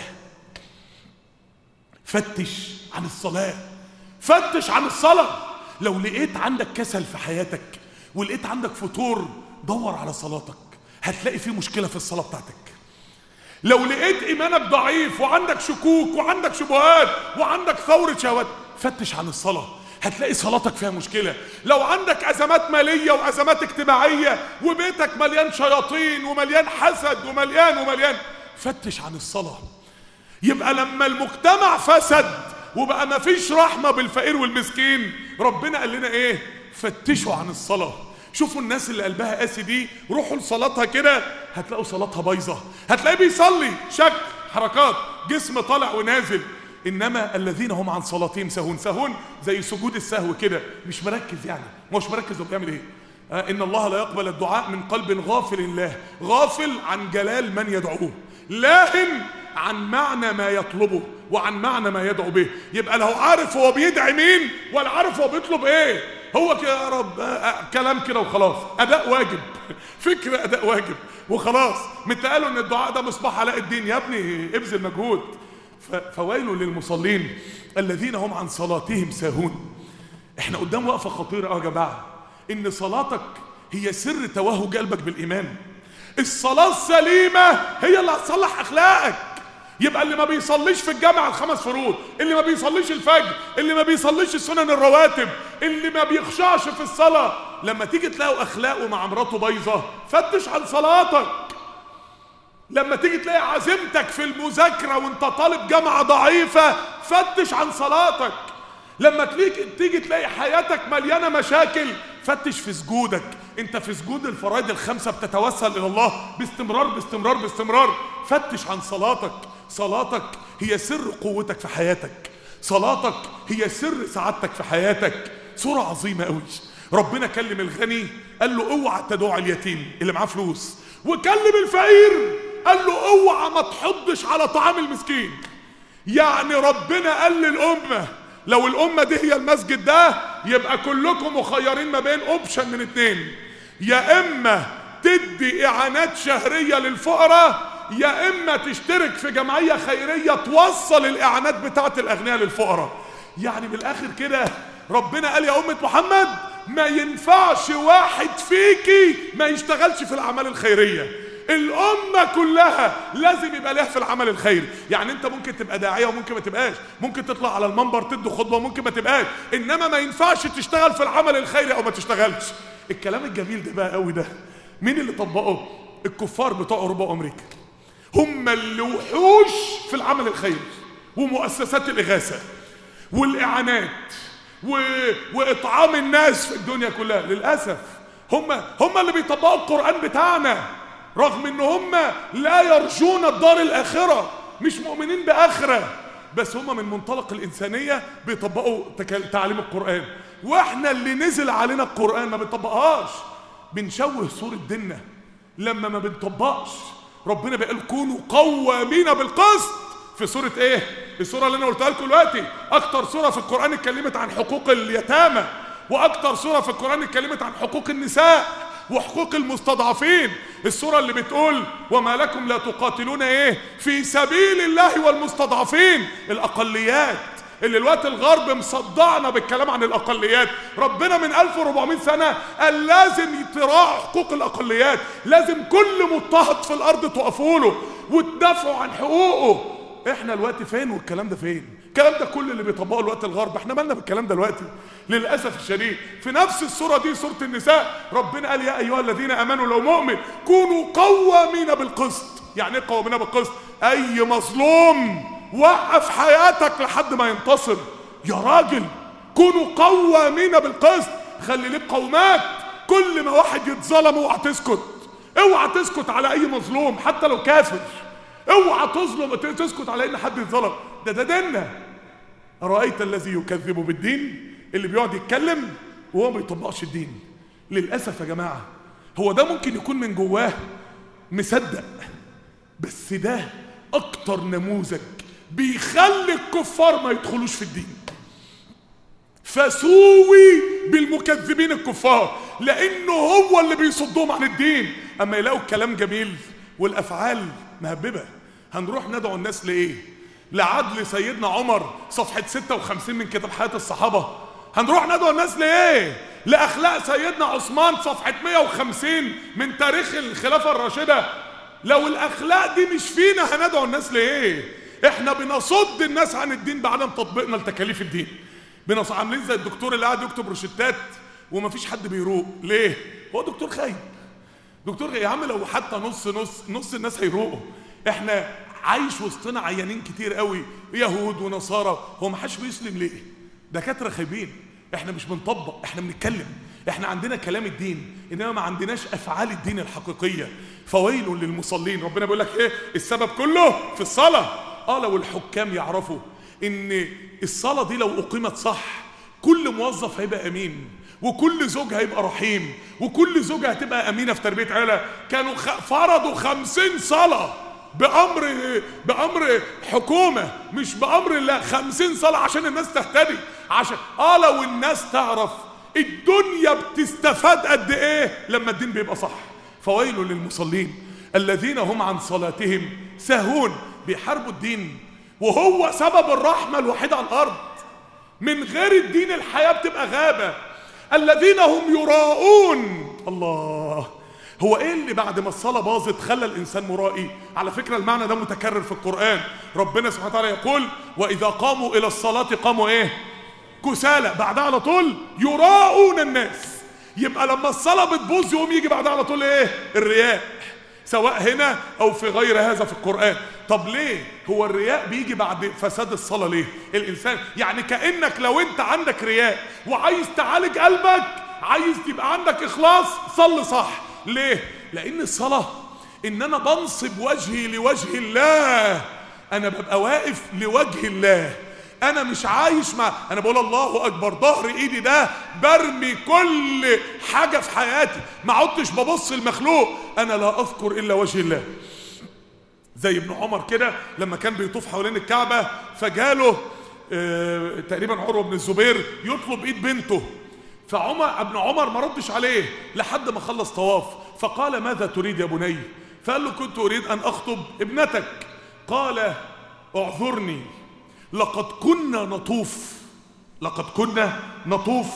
فتش عن الصلاة فتش عن الصلاة لو لقيت عندك كسل في حياتك ولقيت عندك فتور دور على صلاتك هتلاقي في مشكلة في الصلاة بتاعتك لو لقيت إيمانك ضعيف وعندك شكوك وعندك شبهات وعندك ثورة شهوات فتش عن الصلاة هتلاقي صلاتك فيها مشكلة لو عندك أزمات مالية وأزمات اجتماعية وبيتك مليان شياطين ومليان حسد ومليان ومليان فتش عن الصلاة يبقى لما المجتمع فسد وبقى مفيش رحمة بالفقير والمسكين ربنا قال لنا ايه فتشوا عن الصلاة شوفوا الناس اللي قلبها قاسي دي روحوا لصلاتها كده هتلاقوا صلاتها بايظة هتلاقيه بيصلي شك حركات جسم طالع ونازل انما الذين هم عن صلاتهم سهون سهون زي سجود السهو كده مش مركز يعني مش مركز هو بيعمل ايه آه ان الله لا يقبل الدعاء من قلب غافل الله غافل عن جلال من يدعوه لاهن عن معنى ما يطلبه وعن معنى ما يدعو به يبقى لا هو عارف هو بيدعي مين ولا عارف هو بيطلب ايه هو كده يا رب آه كلام كده وخلاص اداء واجب فكر اداء واجب وخلاص متقالوا ان الدعاء ده مصباح علاء الدين يا ابني ابذل مجهود فويل للمصلين الذين هم عن صلاتهم ساهون احنا قدام وقفه خطيره يا جماعه ان صلاتك هي سر توهج قلبك بالايمان الصلاه السليمه هي اللي هتصلح اخلاقك يبقى اللي ما بيصليش في الجامع الخمس فروض اللي ما بيصليش الفجر اللي ما بيصليش السنن الرواتب اللي ما بيخشعش في الصلاه لما تيجي تلاقوا اخلاقه مع مراته بايظه فتش عن صلاتك لما تيجي تلاقي عزيمتك في المذاكرة وانت طالب جامعة ضعيفة فتش عن صلاتك لما تيجي تيجي تلاقي حياتك مليانة مشاكل فتش في سجودك انت في سجود الفرائض الخمسة بتتوسل الى الله باستمرار باستمرار باستمرار فتش عن صلاتك صلاتك هي سر قوتك في حياتك صلاتك هي سر سعادتك في حياتك صورة عظيمة قوي ربنا كلم الغني قال له اوعى تدعو اليتيم اللي معاه فلوس وكلم الفقير قال له اوعى ما تحضش على طعام المسكين يعني ربنا قال للأمة لو الأمة دي هي المسجد ده يبقى كلكم مخيرين ما بين اوبشن من اتنين يا إما تدي إعانات شهرية للفقراء يا إما تشترك في جمعية خيرية توصل الإعانات بتاعت الأغنياء للفقراء يعني من الاخر كده ربنا قال يا امه محمد ما ينفعش واحد فيكي ما يشتغلش في الاعمال الخيريه الأمة كلها لازم يبقى لها في العمل الخيري يعني أنت ممكن تبقى داعية وممكن ما تبقاش ممكن تطلع على المنبر تدي خطبة وممكن ما تبقاش إنما ما ينفعش تشتغل في العمل الخيري أو ما تشتغلش الكلام الجميل ده بقى قوي ده مين اللي طبقه الكفار بتوع أوروبا وأمريكا هم اللي وحوش في العمل الخيري ومؤسسات الإغاثة والإعانات و... وإطعام الناس في الدنيا كلها للأسف هم هم اللي بيطبقوا القرآن بتاعنا رغم ان هم لا يرجون الدار الاخره مش مؤمنين باخره بس هم من منطلق الانسانيه بيطبقوا تك- تعاليم القران واحنا اللي نزل علينا القران ما بنطبقهاش بنشوه صوره ديننا لما ما بنطبقش ربنا بيقول كونوا قوامين بالقسط في سوره ايه السوره اللي انا قلتها لكم دلوقتي اكتر سوره في القران اتكلمت عن حقوق اليتامى واكتر سوره في القران اتكلمت عن حقوق النساء وحقوق المستضعفين السورة اللي بتقول وما لكم لا تقاتلون ايه في سبيل الله والمستضعفين الاقليات اللي الوقت الغرب مصدعنا بالكلام عن الاقليات ربنا من 1400 سنة قال لازم تراعوا حقوق الاقليات لازم كل مضطهد في الارض تقفوا له وتدافعوا عن حقوقه احنا الوقت فين والكلام ده فين الكلام ده كل اللي بيطبقه الوقت الغرب احنا مالنا بالكلام ده دلوقتي للاسف الشديد في نفس السوره دي سوره النساء ربنا قال يا ايها الذين امنوا لو مؤمن كونوا قوامين بالقسط يعني ايه قوامين بالقسط اي مظلوم وقف حياتك لحد ما ينتصر يا راجل كونوا قوامين بالقسط خلي ليك قومات كل ما واحد يتظلم اوعى تسكت اوعى تسكت على اي مظلوم حتى لو كافر اوعى تظلم تسكت على ان حد يتظلم ده ده ديننا أرأيت الذي يكذب بالدين اللي بيقعد يتكلم وهو ما بيطبقش الدين للأسف يا جماعة هو ده ممكن يكون من جواه مصدق بس ده أكتر نموذج بيخلي الكفار ما يدخلوش في الدين فسوي بالمكذبين الكفار لأنه هو اللي بيصدهم عن الدين أما يلاقوا الكلام جميل والأفعال مهببة هنروح ندعو الناس لإيه لعدل سيدنا عمر صفحة 56 من كتاب حياة الصحابة هنروح ندعو الناس لإيه لأخلاق سيدنا عثمان صفحة 150 من تاريخ الخلافة الراشدة لو الأخلاق دي مش فينا هندعو الناس لإيه احنا بنصد الناس عن الدين بعدم تطبيقنا لتكاليف الدين بنص عاملين زي الدكتور اللي قاعد يكتب روشتات ومفيش حد بيروق ليه هو دكتور خايب دكتور يا عم لو حتى نص نص نص الناس هيروقوا احنا عايش وسطنا عيانين كتير قوي يهود ونصارى هو ما حدش بيسلم ليه دكاتره خايبين احنا مش بنطبق احنا بنتكلم احنا عندنا كلام الدين انما ما عندناش افعال الدين الحقيقيه فويل للمصلين ربنا بيقول لك ايه السبب كله في الصلاه اه لو الحكام يعرفوا ان الصلاه دي لو اقيمت صح كل موظف هيبقى امين وكل زوج هيبقى رحيم وكل زوجة هتبقى أمينة في تربية عيالها كانوا خ... فرضوا خمسين صلاة بأمر بأمر حكومة مش بأمر الله خمسين صلاة عشان الناس تهتدي عشان اه لو الناس تعرف الدنيا بتستفاد قد ايه لما الدين بيبقى صح فويل للمصلين الذين هم عن صلاتهم ساهون بيحاربوا الدين وهو سبب الرحمة الوحيدة على الأرض من غير الدين الحياة بتبقى غابة الذين هم يراءون الله هو ايه اللي بعد ما الصلاه باظت خلى الانسان مرائي على فكره المعنى ده متكرر في القران ربنا سبحانه وتعالى يقول واذا قاموا الى الصلاه قاموا ايه كسالى بعدها على طول يراءون الناس يبقى لما الصلاه بتبوظ يقوم يجي بعدها على طول ايه الرياء سواء هنا او في غير هذا في القران طب ليه هو الرياء بيجي بعد فساد الصلاه ليه الانسان يعني كانك لو انت عندك رياء وعايز تعالج قلبك عايز يبقى عندك اخلاص صل صح ليه لان الصلاه ان انا بنصب وجهي لوجه الله انا ببقى واقف لوجه الله انا مش عايش مع انا بقول الله اكبر ظهر ايدي ده برمي كل حاجه في حياتي ما عدتش ببص المخلوق انا لا اذكر الا وجه الله زي ابن عمر كده لما كان بيطوف حوالين الكعبه فجاله آه تقريبا عروه بن الزبير يطلب ايد بنته فعمر ابن عمر ما ردش عليه لحد ما خلص طواف فقال ماذا تريد يا بني فقال له كنت اريد ان اخطب ابنتك قال اعذرني لقد كنا نطوف لقد كنا نطوف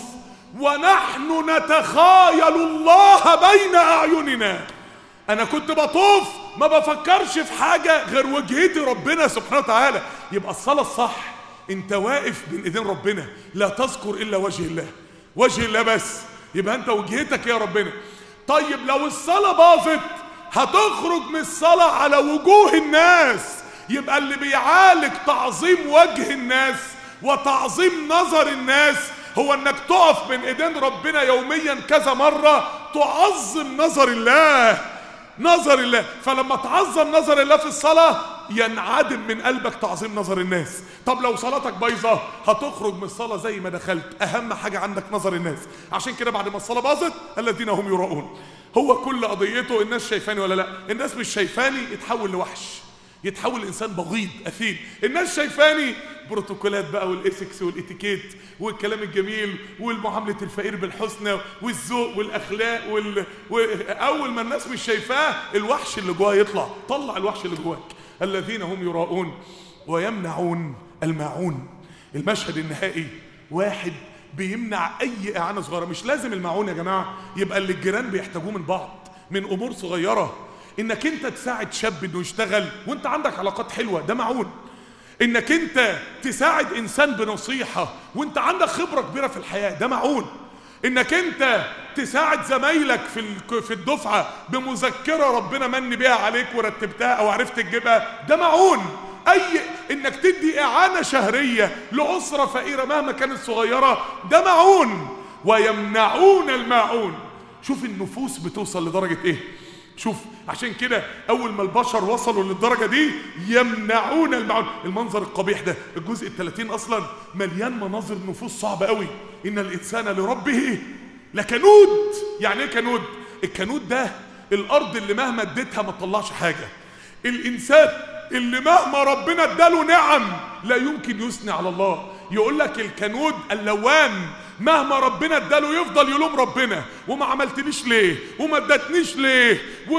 ونحن نتخايل الله بين أعيننا أنا كنت بطوف ما بفكرش في حاجة غير وجهتي ربنا سبحانه وتعالى يبقى الصلاة الصح انت واقف بين ايدين ربنا لا تذكر الا وجه الله وجه الله بس يبقى انت وجهتك يا ربنا طيب لو الصلاة باظت هتخرج من الصلاة على وجوه الناس يبقى اللي بيعالج تعظيم وجه الناس وتعظيم نظر الناس هو انك تقف بين ايدين ربنا يوميا كذا مرة تعظم نظر الله نظر الله فلما تعظم نظر الله في الصلاة ينعدم من قلبك تعظيم نظر الناس طب لو صلاتك بايظة هتخرج من الصلاة زي ما دخلت أهم حاجة عندك نظر الناس عشان كده بعد ما الصلاة باظت الذين هم يراؤون هو كل قضيته الناس شايفاني ولا لا الناس مش شايفاني يتحول لوحش يتحول انسان بغيض اثيم الناس شايفاني بروتوكولات بقى والايثكس والاتيكيت والكلام الجميل والمعامله الفقير بالحسنى والذوق والاخلاق وال... واول ما الناس مش شايفاه الوحش اللي جواه يطلع طلع الوحش اللي جواك الذين هم يراؤون ويمنعون الماعون المشهد النهائي واحد بيمنع اي اعانه صغيره مش لازم الماعون يا جماعه يبقى اللي الجيران بيحتاجوه من بعض من امور صغيره انك انت تساعد شاب انه يشتغل وانت عندك علاقات حلوه ده معون انك انت تساعد انسان بنصيحه وانت عندك خبره كبيره في الحياه ده معون انك انت تساعد زمايلك في ال- في الدفعه بمذكره ربنا من بيها عليك ورتبتها او عرفت تجيبها ده معون اي انك تدي اعانه شهريه لاسره فقيره مهما كانت صغيره ده معون ويمنعون الماعون شوف النفوس بتوصل لدرجه ايه شوف عشان كده اول ما البشر وصلوا للدرجه دي يمنعون المعون المنظر القبيح ده الجزء الثلاثين اصلا مليان مناظر نفوس صعبه قوي ان الانسان لربه لكنود يعني ايه كنود الكنود ده الارض اللي مهما اديتها ما تطلعش حاجه الانسان اللي مهما ربنا اداله نعم لا يمكن يثني على الله يقول لك الكنود اللوام مهما ربنا اداله يفضل يلوم ربنا وما عملتنيش ليه وما ادتنيش ليه و...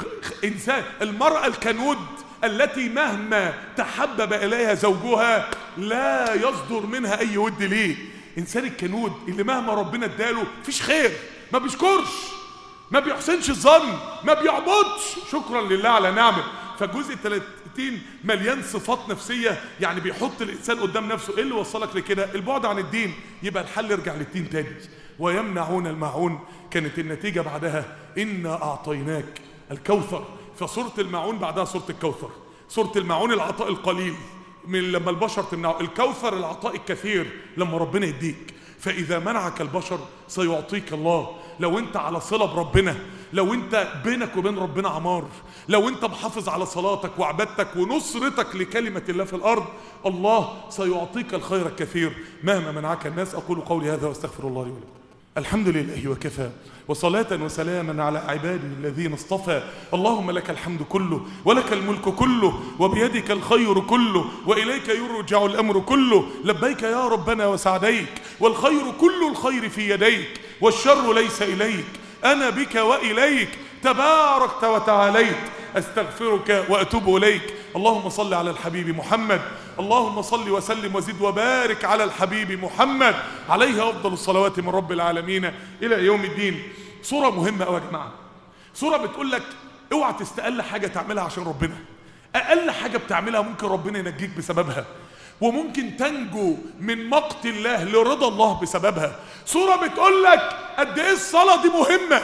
انسان المرأة الكنود التي مهما تحبب اليها زوجها لا يصدر منها اي ود ليه انسان الكنود اللي مهما ربنا اداله فيش خير ما بيشكرش ما بيحسنش الظن ما بيعبدش شكرا لله على نعمه فالجزء 30 مليان صفات نفسية يعني بيحط الإنسان قدام نفسه إيه اللي وصلك لكده البعد عن الدين يبقى الحل يرجع للدين تاني ويمنعون الماعون كانت النتيجة بعدها إنا أعطيناك الكوثر فسورة الماعون بعدها سورة الكوثر سورة الماعون العطاء القليل من لما البشر تمنعه الكوثر العطاء الكثير لما ربنا يديك فإذا منعك البشر سيعطيك الله لو انت على صلة بربنا لو انت بينك وبين ربنا عمار لو انت محافظ على صلاتك وعبادتك ونصرتك لكلمة الله في الأرض الله سيعطيك الخير الكثير مهما منعك الناس أقول قولي هذا واستغفر الله لي ولكم الحمد لله وكفى وصلاة وسلاما على عباده الذين اصطفى اللهم لك الحمد كله ولك الملك كله وبيدك الخير كله وإليك يرجع الأمر كله لبيك يا ربنا وسعديك والخير كل الخير في يديك والشر ليس إليك أنا بك وإليك تباركت وتعاليت استغفرك واتوب اليك اللهم صل على الحبيب محمد اللهم صل وسلم وزد وبارك على الحبيب محمد عليه افضل الصلوات من رب العالمين الى يوم الدين صوره مهمه قوي يا جماعه صوره بتقول لك اوعى تستقل حاجه تعملها عشان ربنا اقل حاجه بتعملها ممكن ربنا ينجيك بسببها وممكن تنجو من مقت الله لرضا الله بسببها صوره بتقول لك قد ايه الصلاه دي مهمه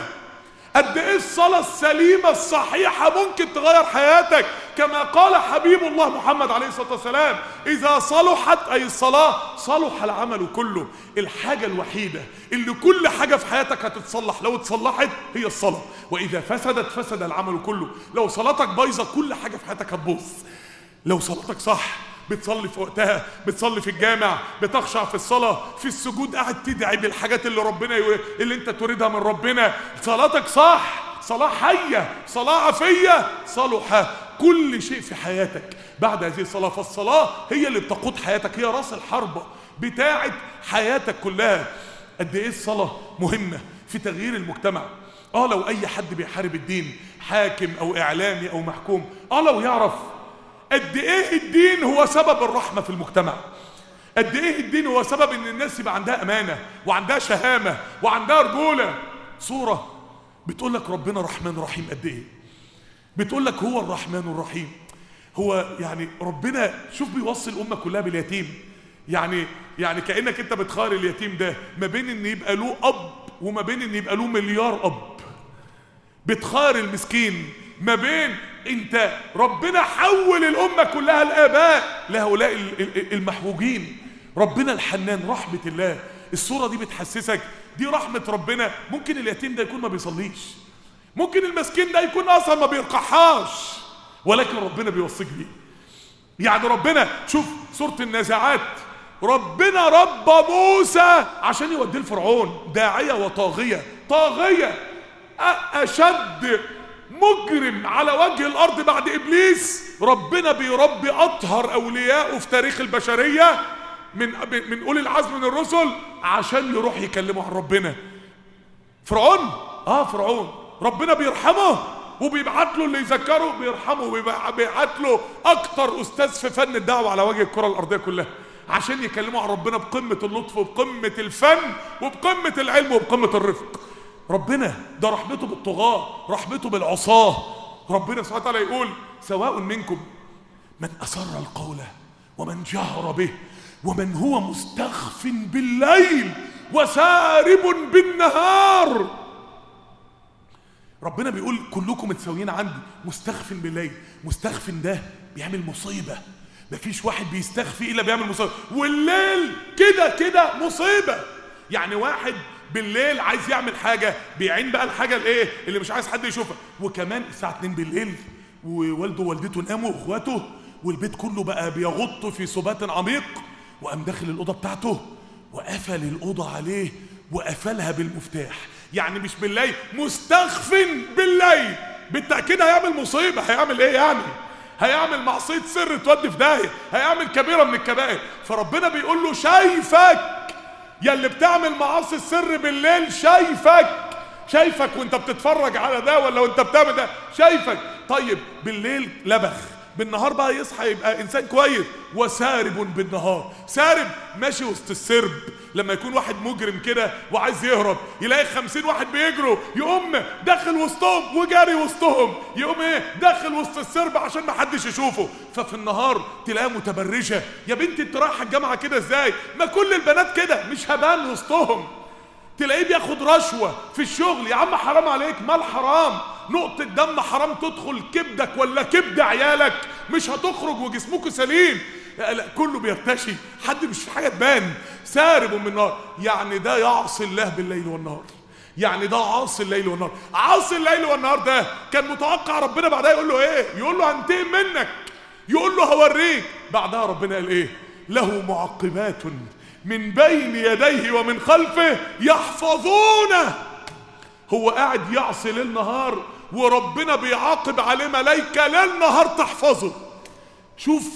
قد ايه الصلاة السليمة الصحيحة ممكن تغير حياتك كما قال حبيب الله محمد عليه الصلاة والسلام إذا صلحت أي الصلاة صلح العمل كله الحاجة الوحيدة اللي كل حاجة في حياتك هتتصلح لو اتصلحت هي الصلاة وإذا فسدت فسد العمل كله لو صلاتك بايظة كل حاجة في حياتك هتبوظ لو صلاتك صح بتصلي في وقتها بتصلي في الجامع بتخشع في الصلاة في السجود قاعد تدعي بالحاجات اللي ربنا ي... اللي انت تريدها من ربنا صلاتك صح صلاة حية صلاة عفية صلح كل شيء في حياتك بعد هذه الصلاة فالصلاة هي اللي بتقود حياتك هي راس الحربة بتاعت حياتك كلها قد ايه الصلاة مهمة في تغيير المجتمع اه لو اي حد بيحارب الدين حاكم او اعلامي او محكوم اه لو يعرف قد ايه الدين هو سبب الرحمة في المجتمع قد ايه الدين هو سبب ان الناس يبقى عندها امانه وعندها شهامه وعندها رجوله صوره بتقول لك ربنا رحمن رحيم قد ايه بتقول لك هو الرحمن الرحيم هو يعني ربنا شوف بيوصي الامه كلها باليتيم يعني يعني كانك انت بتخير اليتيم ده ما بين ان يبقى له اب وما بين ان يبقى له مليار اب بتخير المسكين ما بين انت ربنا حول الامه كلها لاباء لهؤلاء ال- ال- المحوجين ربنا الحنان رحمه الله الصوره دي بتحسسك دي رحمه ربنا ممكن اليتيم ده يكون ما بيصليش ممكن المسكين ده يكون اصلا ما بيرقحاش ولكن ربنا بيوصيك بيه يعني ربنا شوف سورة النازعات ربنا ربى موسى عشان يوديه لفرعون داعية وطاغية طاغية أ- أشد مجرم على وجه الأرض بعد إبليس ربنا بيربي أطهر أولياءه في تاريخ البشرية من من من أولي العزم من الرسل عشان يروح يكلموا عن ربنا فرعون اه فرعون ربنا بيرحمه وبيبعت له اللي يذكره بيرحمه وبيبعت له اكتر استاذ في فن الدعوه على وجه الكره الارضيه كلها عشان يكلموا عن ربنا بقمه اللطف وبقمه الفن وبقمه العلم وبقمه الرفق ربنا ده رحمته بالطغاه رحمته بالعصاه ربنا سبحانه وتعالى يقول سواء منكم من أسر القول ومن جهر به ومن هو مستخف بالليل وسارب بالنهار ربنا بيقول كلكم متساويين عندي مستخف بالليل مستخف ده بيعمل مصيبة مفيش واحد بيستخفي إلا بيعمل مصيبة والليل كده كده مصيبة يعني واحد بالليل عايز يعمل حاجة بيعين بقى الحاجة الايه اللي مش عايز حد يشوفها وكمان الساعة 2 بالليل ووالده ووالدته ناموا واخواته والبيت كله بقى بيغط في سبات عميق وقام داخل الأوضة بتاعته وقفل الأوضة عليه وقفلها بالمفتاح يعني مش بالليل مستخف بالليل بالتأكيد هيعمل مصيبة هيعمل ايه يعني هيعمل معصية سر تودي في داهية هيعمل كبيرة من الكبائر فربنا بيقول له شايفك يا اللي بتعمل معاصي السر بالليل شايفك شايفك وانت بتتفرج على ده ولا وانت بتعمل ده شايفك طيب بالليل لبخ بالنهار بقى يصحى يبقى انسان كويس وسارب بالنهار سارب ماشي وسط السرب لما يكون واحد مجرم كده وعايز يهرب يلاقي خمسين واحد بيجروا يقوم داخل وسطهم وجاري وسطهم يقوم ايه داخل وسط السرب عشان ما حدش يشوفه ففي النهار تلاقيها متبرجه يا بنتي انت رايحه الجامعه كده ازاي ما كل البنات كده مش هبان وسطهم تلاقيه بياخد رشوة في الشغل يا عم حرام عليك مال حرام نقطة دم حرام تدخل كبدك ولا كبد عيالك مش هتخرج وجسمك سليم لا كله بيرتشي حد مش في حاجة تبان سارب من النار يعني ده يعصي الله بالليل والنهار يعني ده عاصي الليل والنهار عاصي الليل والنهار ده كان متوقع ربنا بعدها يقول له ايه يقول له هنتقم منك يقول له هوريك بعدها ربنا قال ايه له معقبات من بين يديه ومن خلفه يحفظونه هو قاعد يعصي ليل نهار وربنا بيعاقب عليه ملايكة ليل نهار تحفظه شوف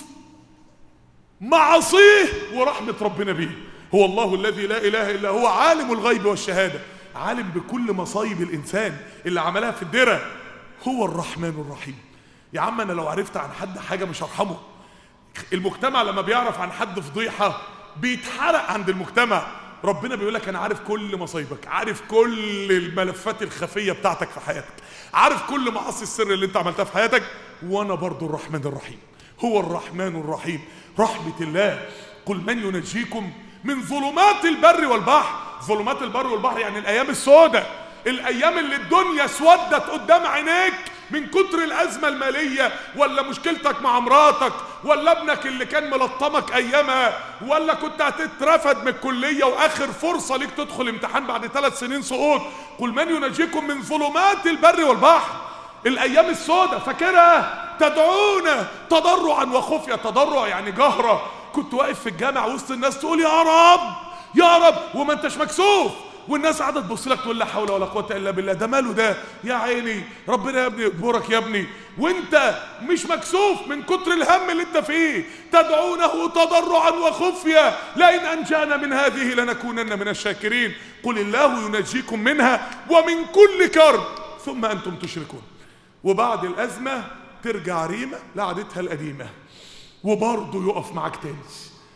معصيه ورحمة ربنا بيه هو الله الذي لا إله إلا هو عالم الغيب والشهادة عالم بكل مصايب الإنسان اللي عملها في الدرة هو الرحمن الرحيم يا عم أنا لو عرفت عن حد حاجة مش هرحمه المجتمع لما بيعرف عن حد فضيحة بيتحرق عند المجتمع ربنا بيقول لك انا عارف كل مصايبك عارف كل الملفات الخفيه بتاعتك في حياتك عارف كل معاصي السر اللي انت عملتها في حياتك وانا برضو الرحمن الرحيم هو الرحمن الرحيم رحمه الله قل من ينجيكم من ظلمات البر والبحر ظلمات البر والبحر يعني الايام السوداء الايام اللي الدنيا اسودت قدام عينيك من كتر الازمه الماليه ولا مشكلتك مع مراتك ولا ابنك اللي كان ملطمك ايامها ولا كنت هتترفد من الكليه واخر فرصه ليك تدخل امتحان بعد ثلاث سنين سقوط قل من ينجيكم من ظلمات البر والبحر الايام السوداء فاكرها تدعونا تضرعا وخفيه تضرع يعني جهره كنت واقف في الجامع وسط الناس تقول يا رب يا رب وما انتش مكسوف والناس قاعده تبص لك تقول لا حول ولا قوه الا بالله ده ماله ده يا عيني ربنا يا ابني يجبرك يا ابني وانت مش مكسوف من كتر الهم اللي انت فيه تدعونه تضرعا وخفيه لئن انجانا من هذه لنكونن من الشاكرين قل الله ينجيكم منها ومن كل كرب ثم انتم تشركون وبعد الازمه ترجع ريمه لعادتها القديمه وبرضه يقف معاك تاني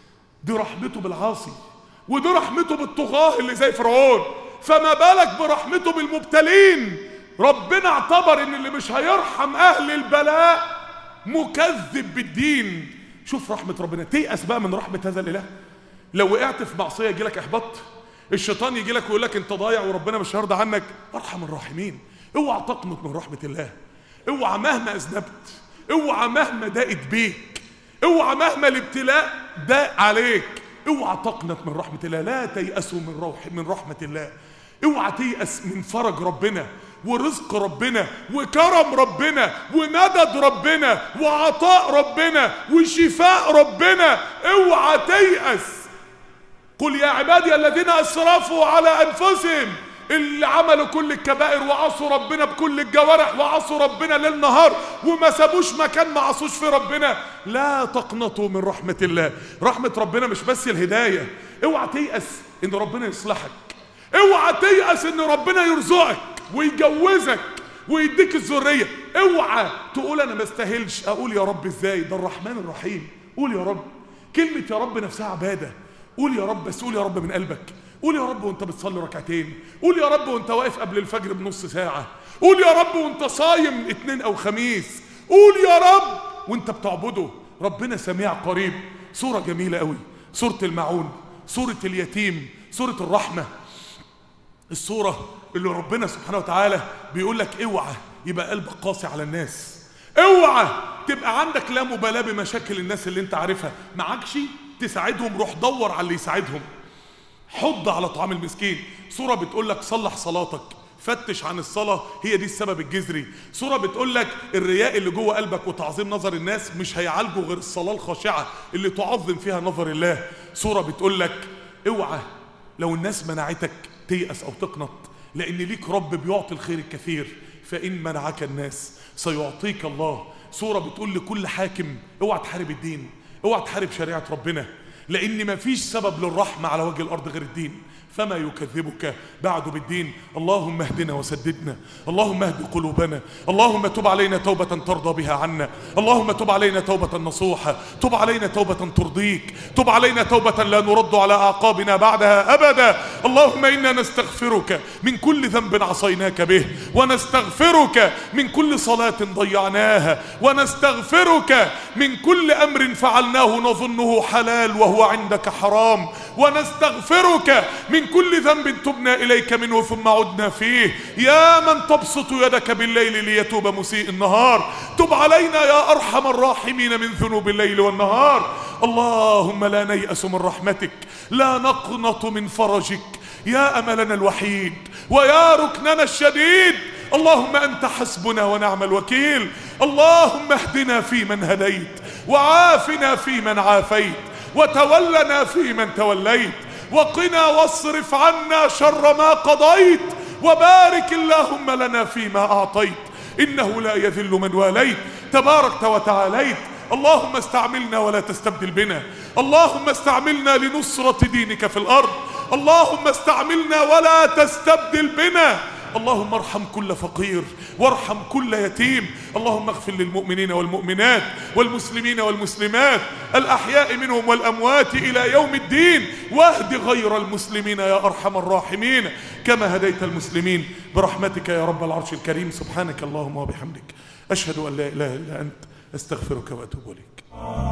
دي رحمته بالعاصي ودي رحمته بالطغاة اللي زي فرعون فما بالك برحمته بالمبتلين ربنا اعتبر ان اللي مش هيرحم اهل البلاء مكذب بالدين شوف رحمة ربنا تيأس بقى من رحمة هذا الاله لو وقعت في معصية يجي لك احباط الشيطان يجي لك ويقول لك انت ضايع وربنا مش هيرضى عنك ارحم الراحمين اوعى تقنط من رحمة الله اوعى مهما اذنبت اوعى مهما ضاقت بيك اوعى مهما الابتلاء ضاق عليك اوعى تقنط من رحمة الله لا تيأسوا من روح من رحمة الله اوعى تيأس من فرج ربنا ورزق ربنا وكرم ربنا ومدد ربنا وعطاء ربنا وشفاء ربنا اوعى تيأس قل يا عبادي الذين اسرفوا على انفسهم اللي عملوا كل الكبائر وعصوا ربنا بكل الجوارح وعصوا ربنا ليل نهار وما سابوش مكان ما عصوش في ربنا لا تقنطوا من رحمة الله رحمة ربنا مش بس الهداية اوعى تيأس ان ربنا يصلحك اوعى تيأس ان ربنا يرزقك ويجوزك ويديك الذرية اوعى تقول انا ما استاهلش اقول يا رب ازاي ده الرحمن الرحيم قول يا رب كلمة يا رب نفسها عبادة قول يا رب بس قول يا رب من قلبك قول يا رب وانت بتصلي ركعتين قول يا رب وانت واقف قبل الفجر بنص ساعة قول يا رب وانت صايم اتنين او خميس قول يا رب وانت بتعبده ربنا سميع قريب صورة جميلة قوي سورة المعون سورة اليتيم سورة الرحمة الصورة اللي ربنا سبحانه وتعالى بيقول لك اوعى يبقى قلبك قاسي على الناس اوعى تبقى عندك لا مبالاة بمشاكل الناس اللي انت عارفها معكش تساعدهم روح دور على اللي يساعدهم حض على طعام المسكين صورة بتقول لك صلح صلاتك فتش عن الصلاة هي دي السبب الجذري صورة بتقول لك الرياء اللي جوه قلبك وتعظيم نظر الناس مش هيعالجوا غير الصلاة الخاشعة اللي تعظم فيها نظر الله صورة بتقول لك اوعى لو الناس منعتك تيأس او تقنط لان ليك رب بيعطي الخير الكثير فان منعك الناس سيعطيك الله صورة بتقول لكل حاكم اوعى تحارب الدين اوعى تحارب شريعة ربنا لان مفيش سبب للرحمة على وجه الارض غير الدين فما يكذبك بعد بالدين اللهم اهدنا وسددنا اللهم اهد قلوبنا اللهم تب علينا توبة ترضى بها عنا اللهم تب علينا توبة نصوحة تب علينا توبة ترضيك تب علينا توبة لا نرد على أعقابنا بعدها أبدا اللهم إنا نستغفرك من كل ذنب عصيناك به ونستغفرك من كل صلاة ضيعناها ونستغفرك من كل أمر فعلناه نظنه حلال وهو عندك حرام ونستغفرك من كل ذنب تبنا إليك منه ثم عدنا فيه يا من تبسط يدك بالليل ليتوب مسيء النهار تب علينا يا أرحم الراحمين من ذنوب الليل والنهار اللهم لا نيأس من رحمتك لا نقنط من فرجك يا أملنا الوحيد ويا ركننا الشديد اللهم أنت حسبنا ونعم الوكيل اللهم اهدنا فيمن هديت وعافنا فيمن عافيت وتولنا فيمن توليت وقنا واصرف عنا شر ما قضيت وبارك اللهم لنا فيما أعطيت إنه لا يذل من واليت تباركت وتعاليت اللهم استعملنا ولا تستبدل بنا اللهم استعملنا لنصرة دينك في الأرض اللهم استعملنا ولا تستبدل بنا اللهم ارحم كل فقير وارحم كل يتيم اللهم اغفر للمؤمنين والمؤمنات والمسلمين والمسلمات الأحياء منهم والأموات إلى يوم الدين واهد غير المسلمين يا أرحم الراحمين كما هديت المسلمين برحمتك يا رب العرش الكريم سبحانك اللهم وبحمدك أشهد أن لا إله إلا أنت أستغفرك وأتوب إليك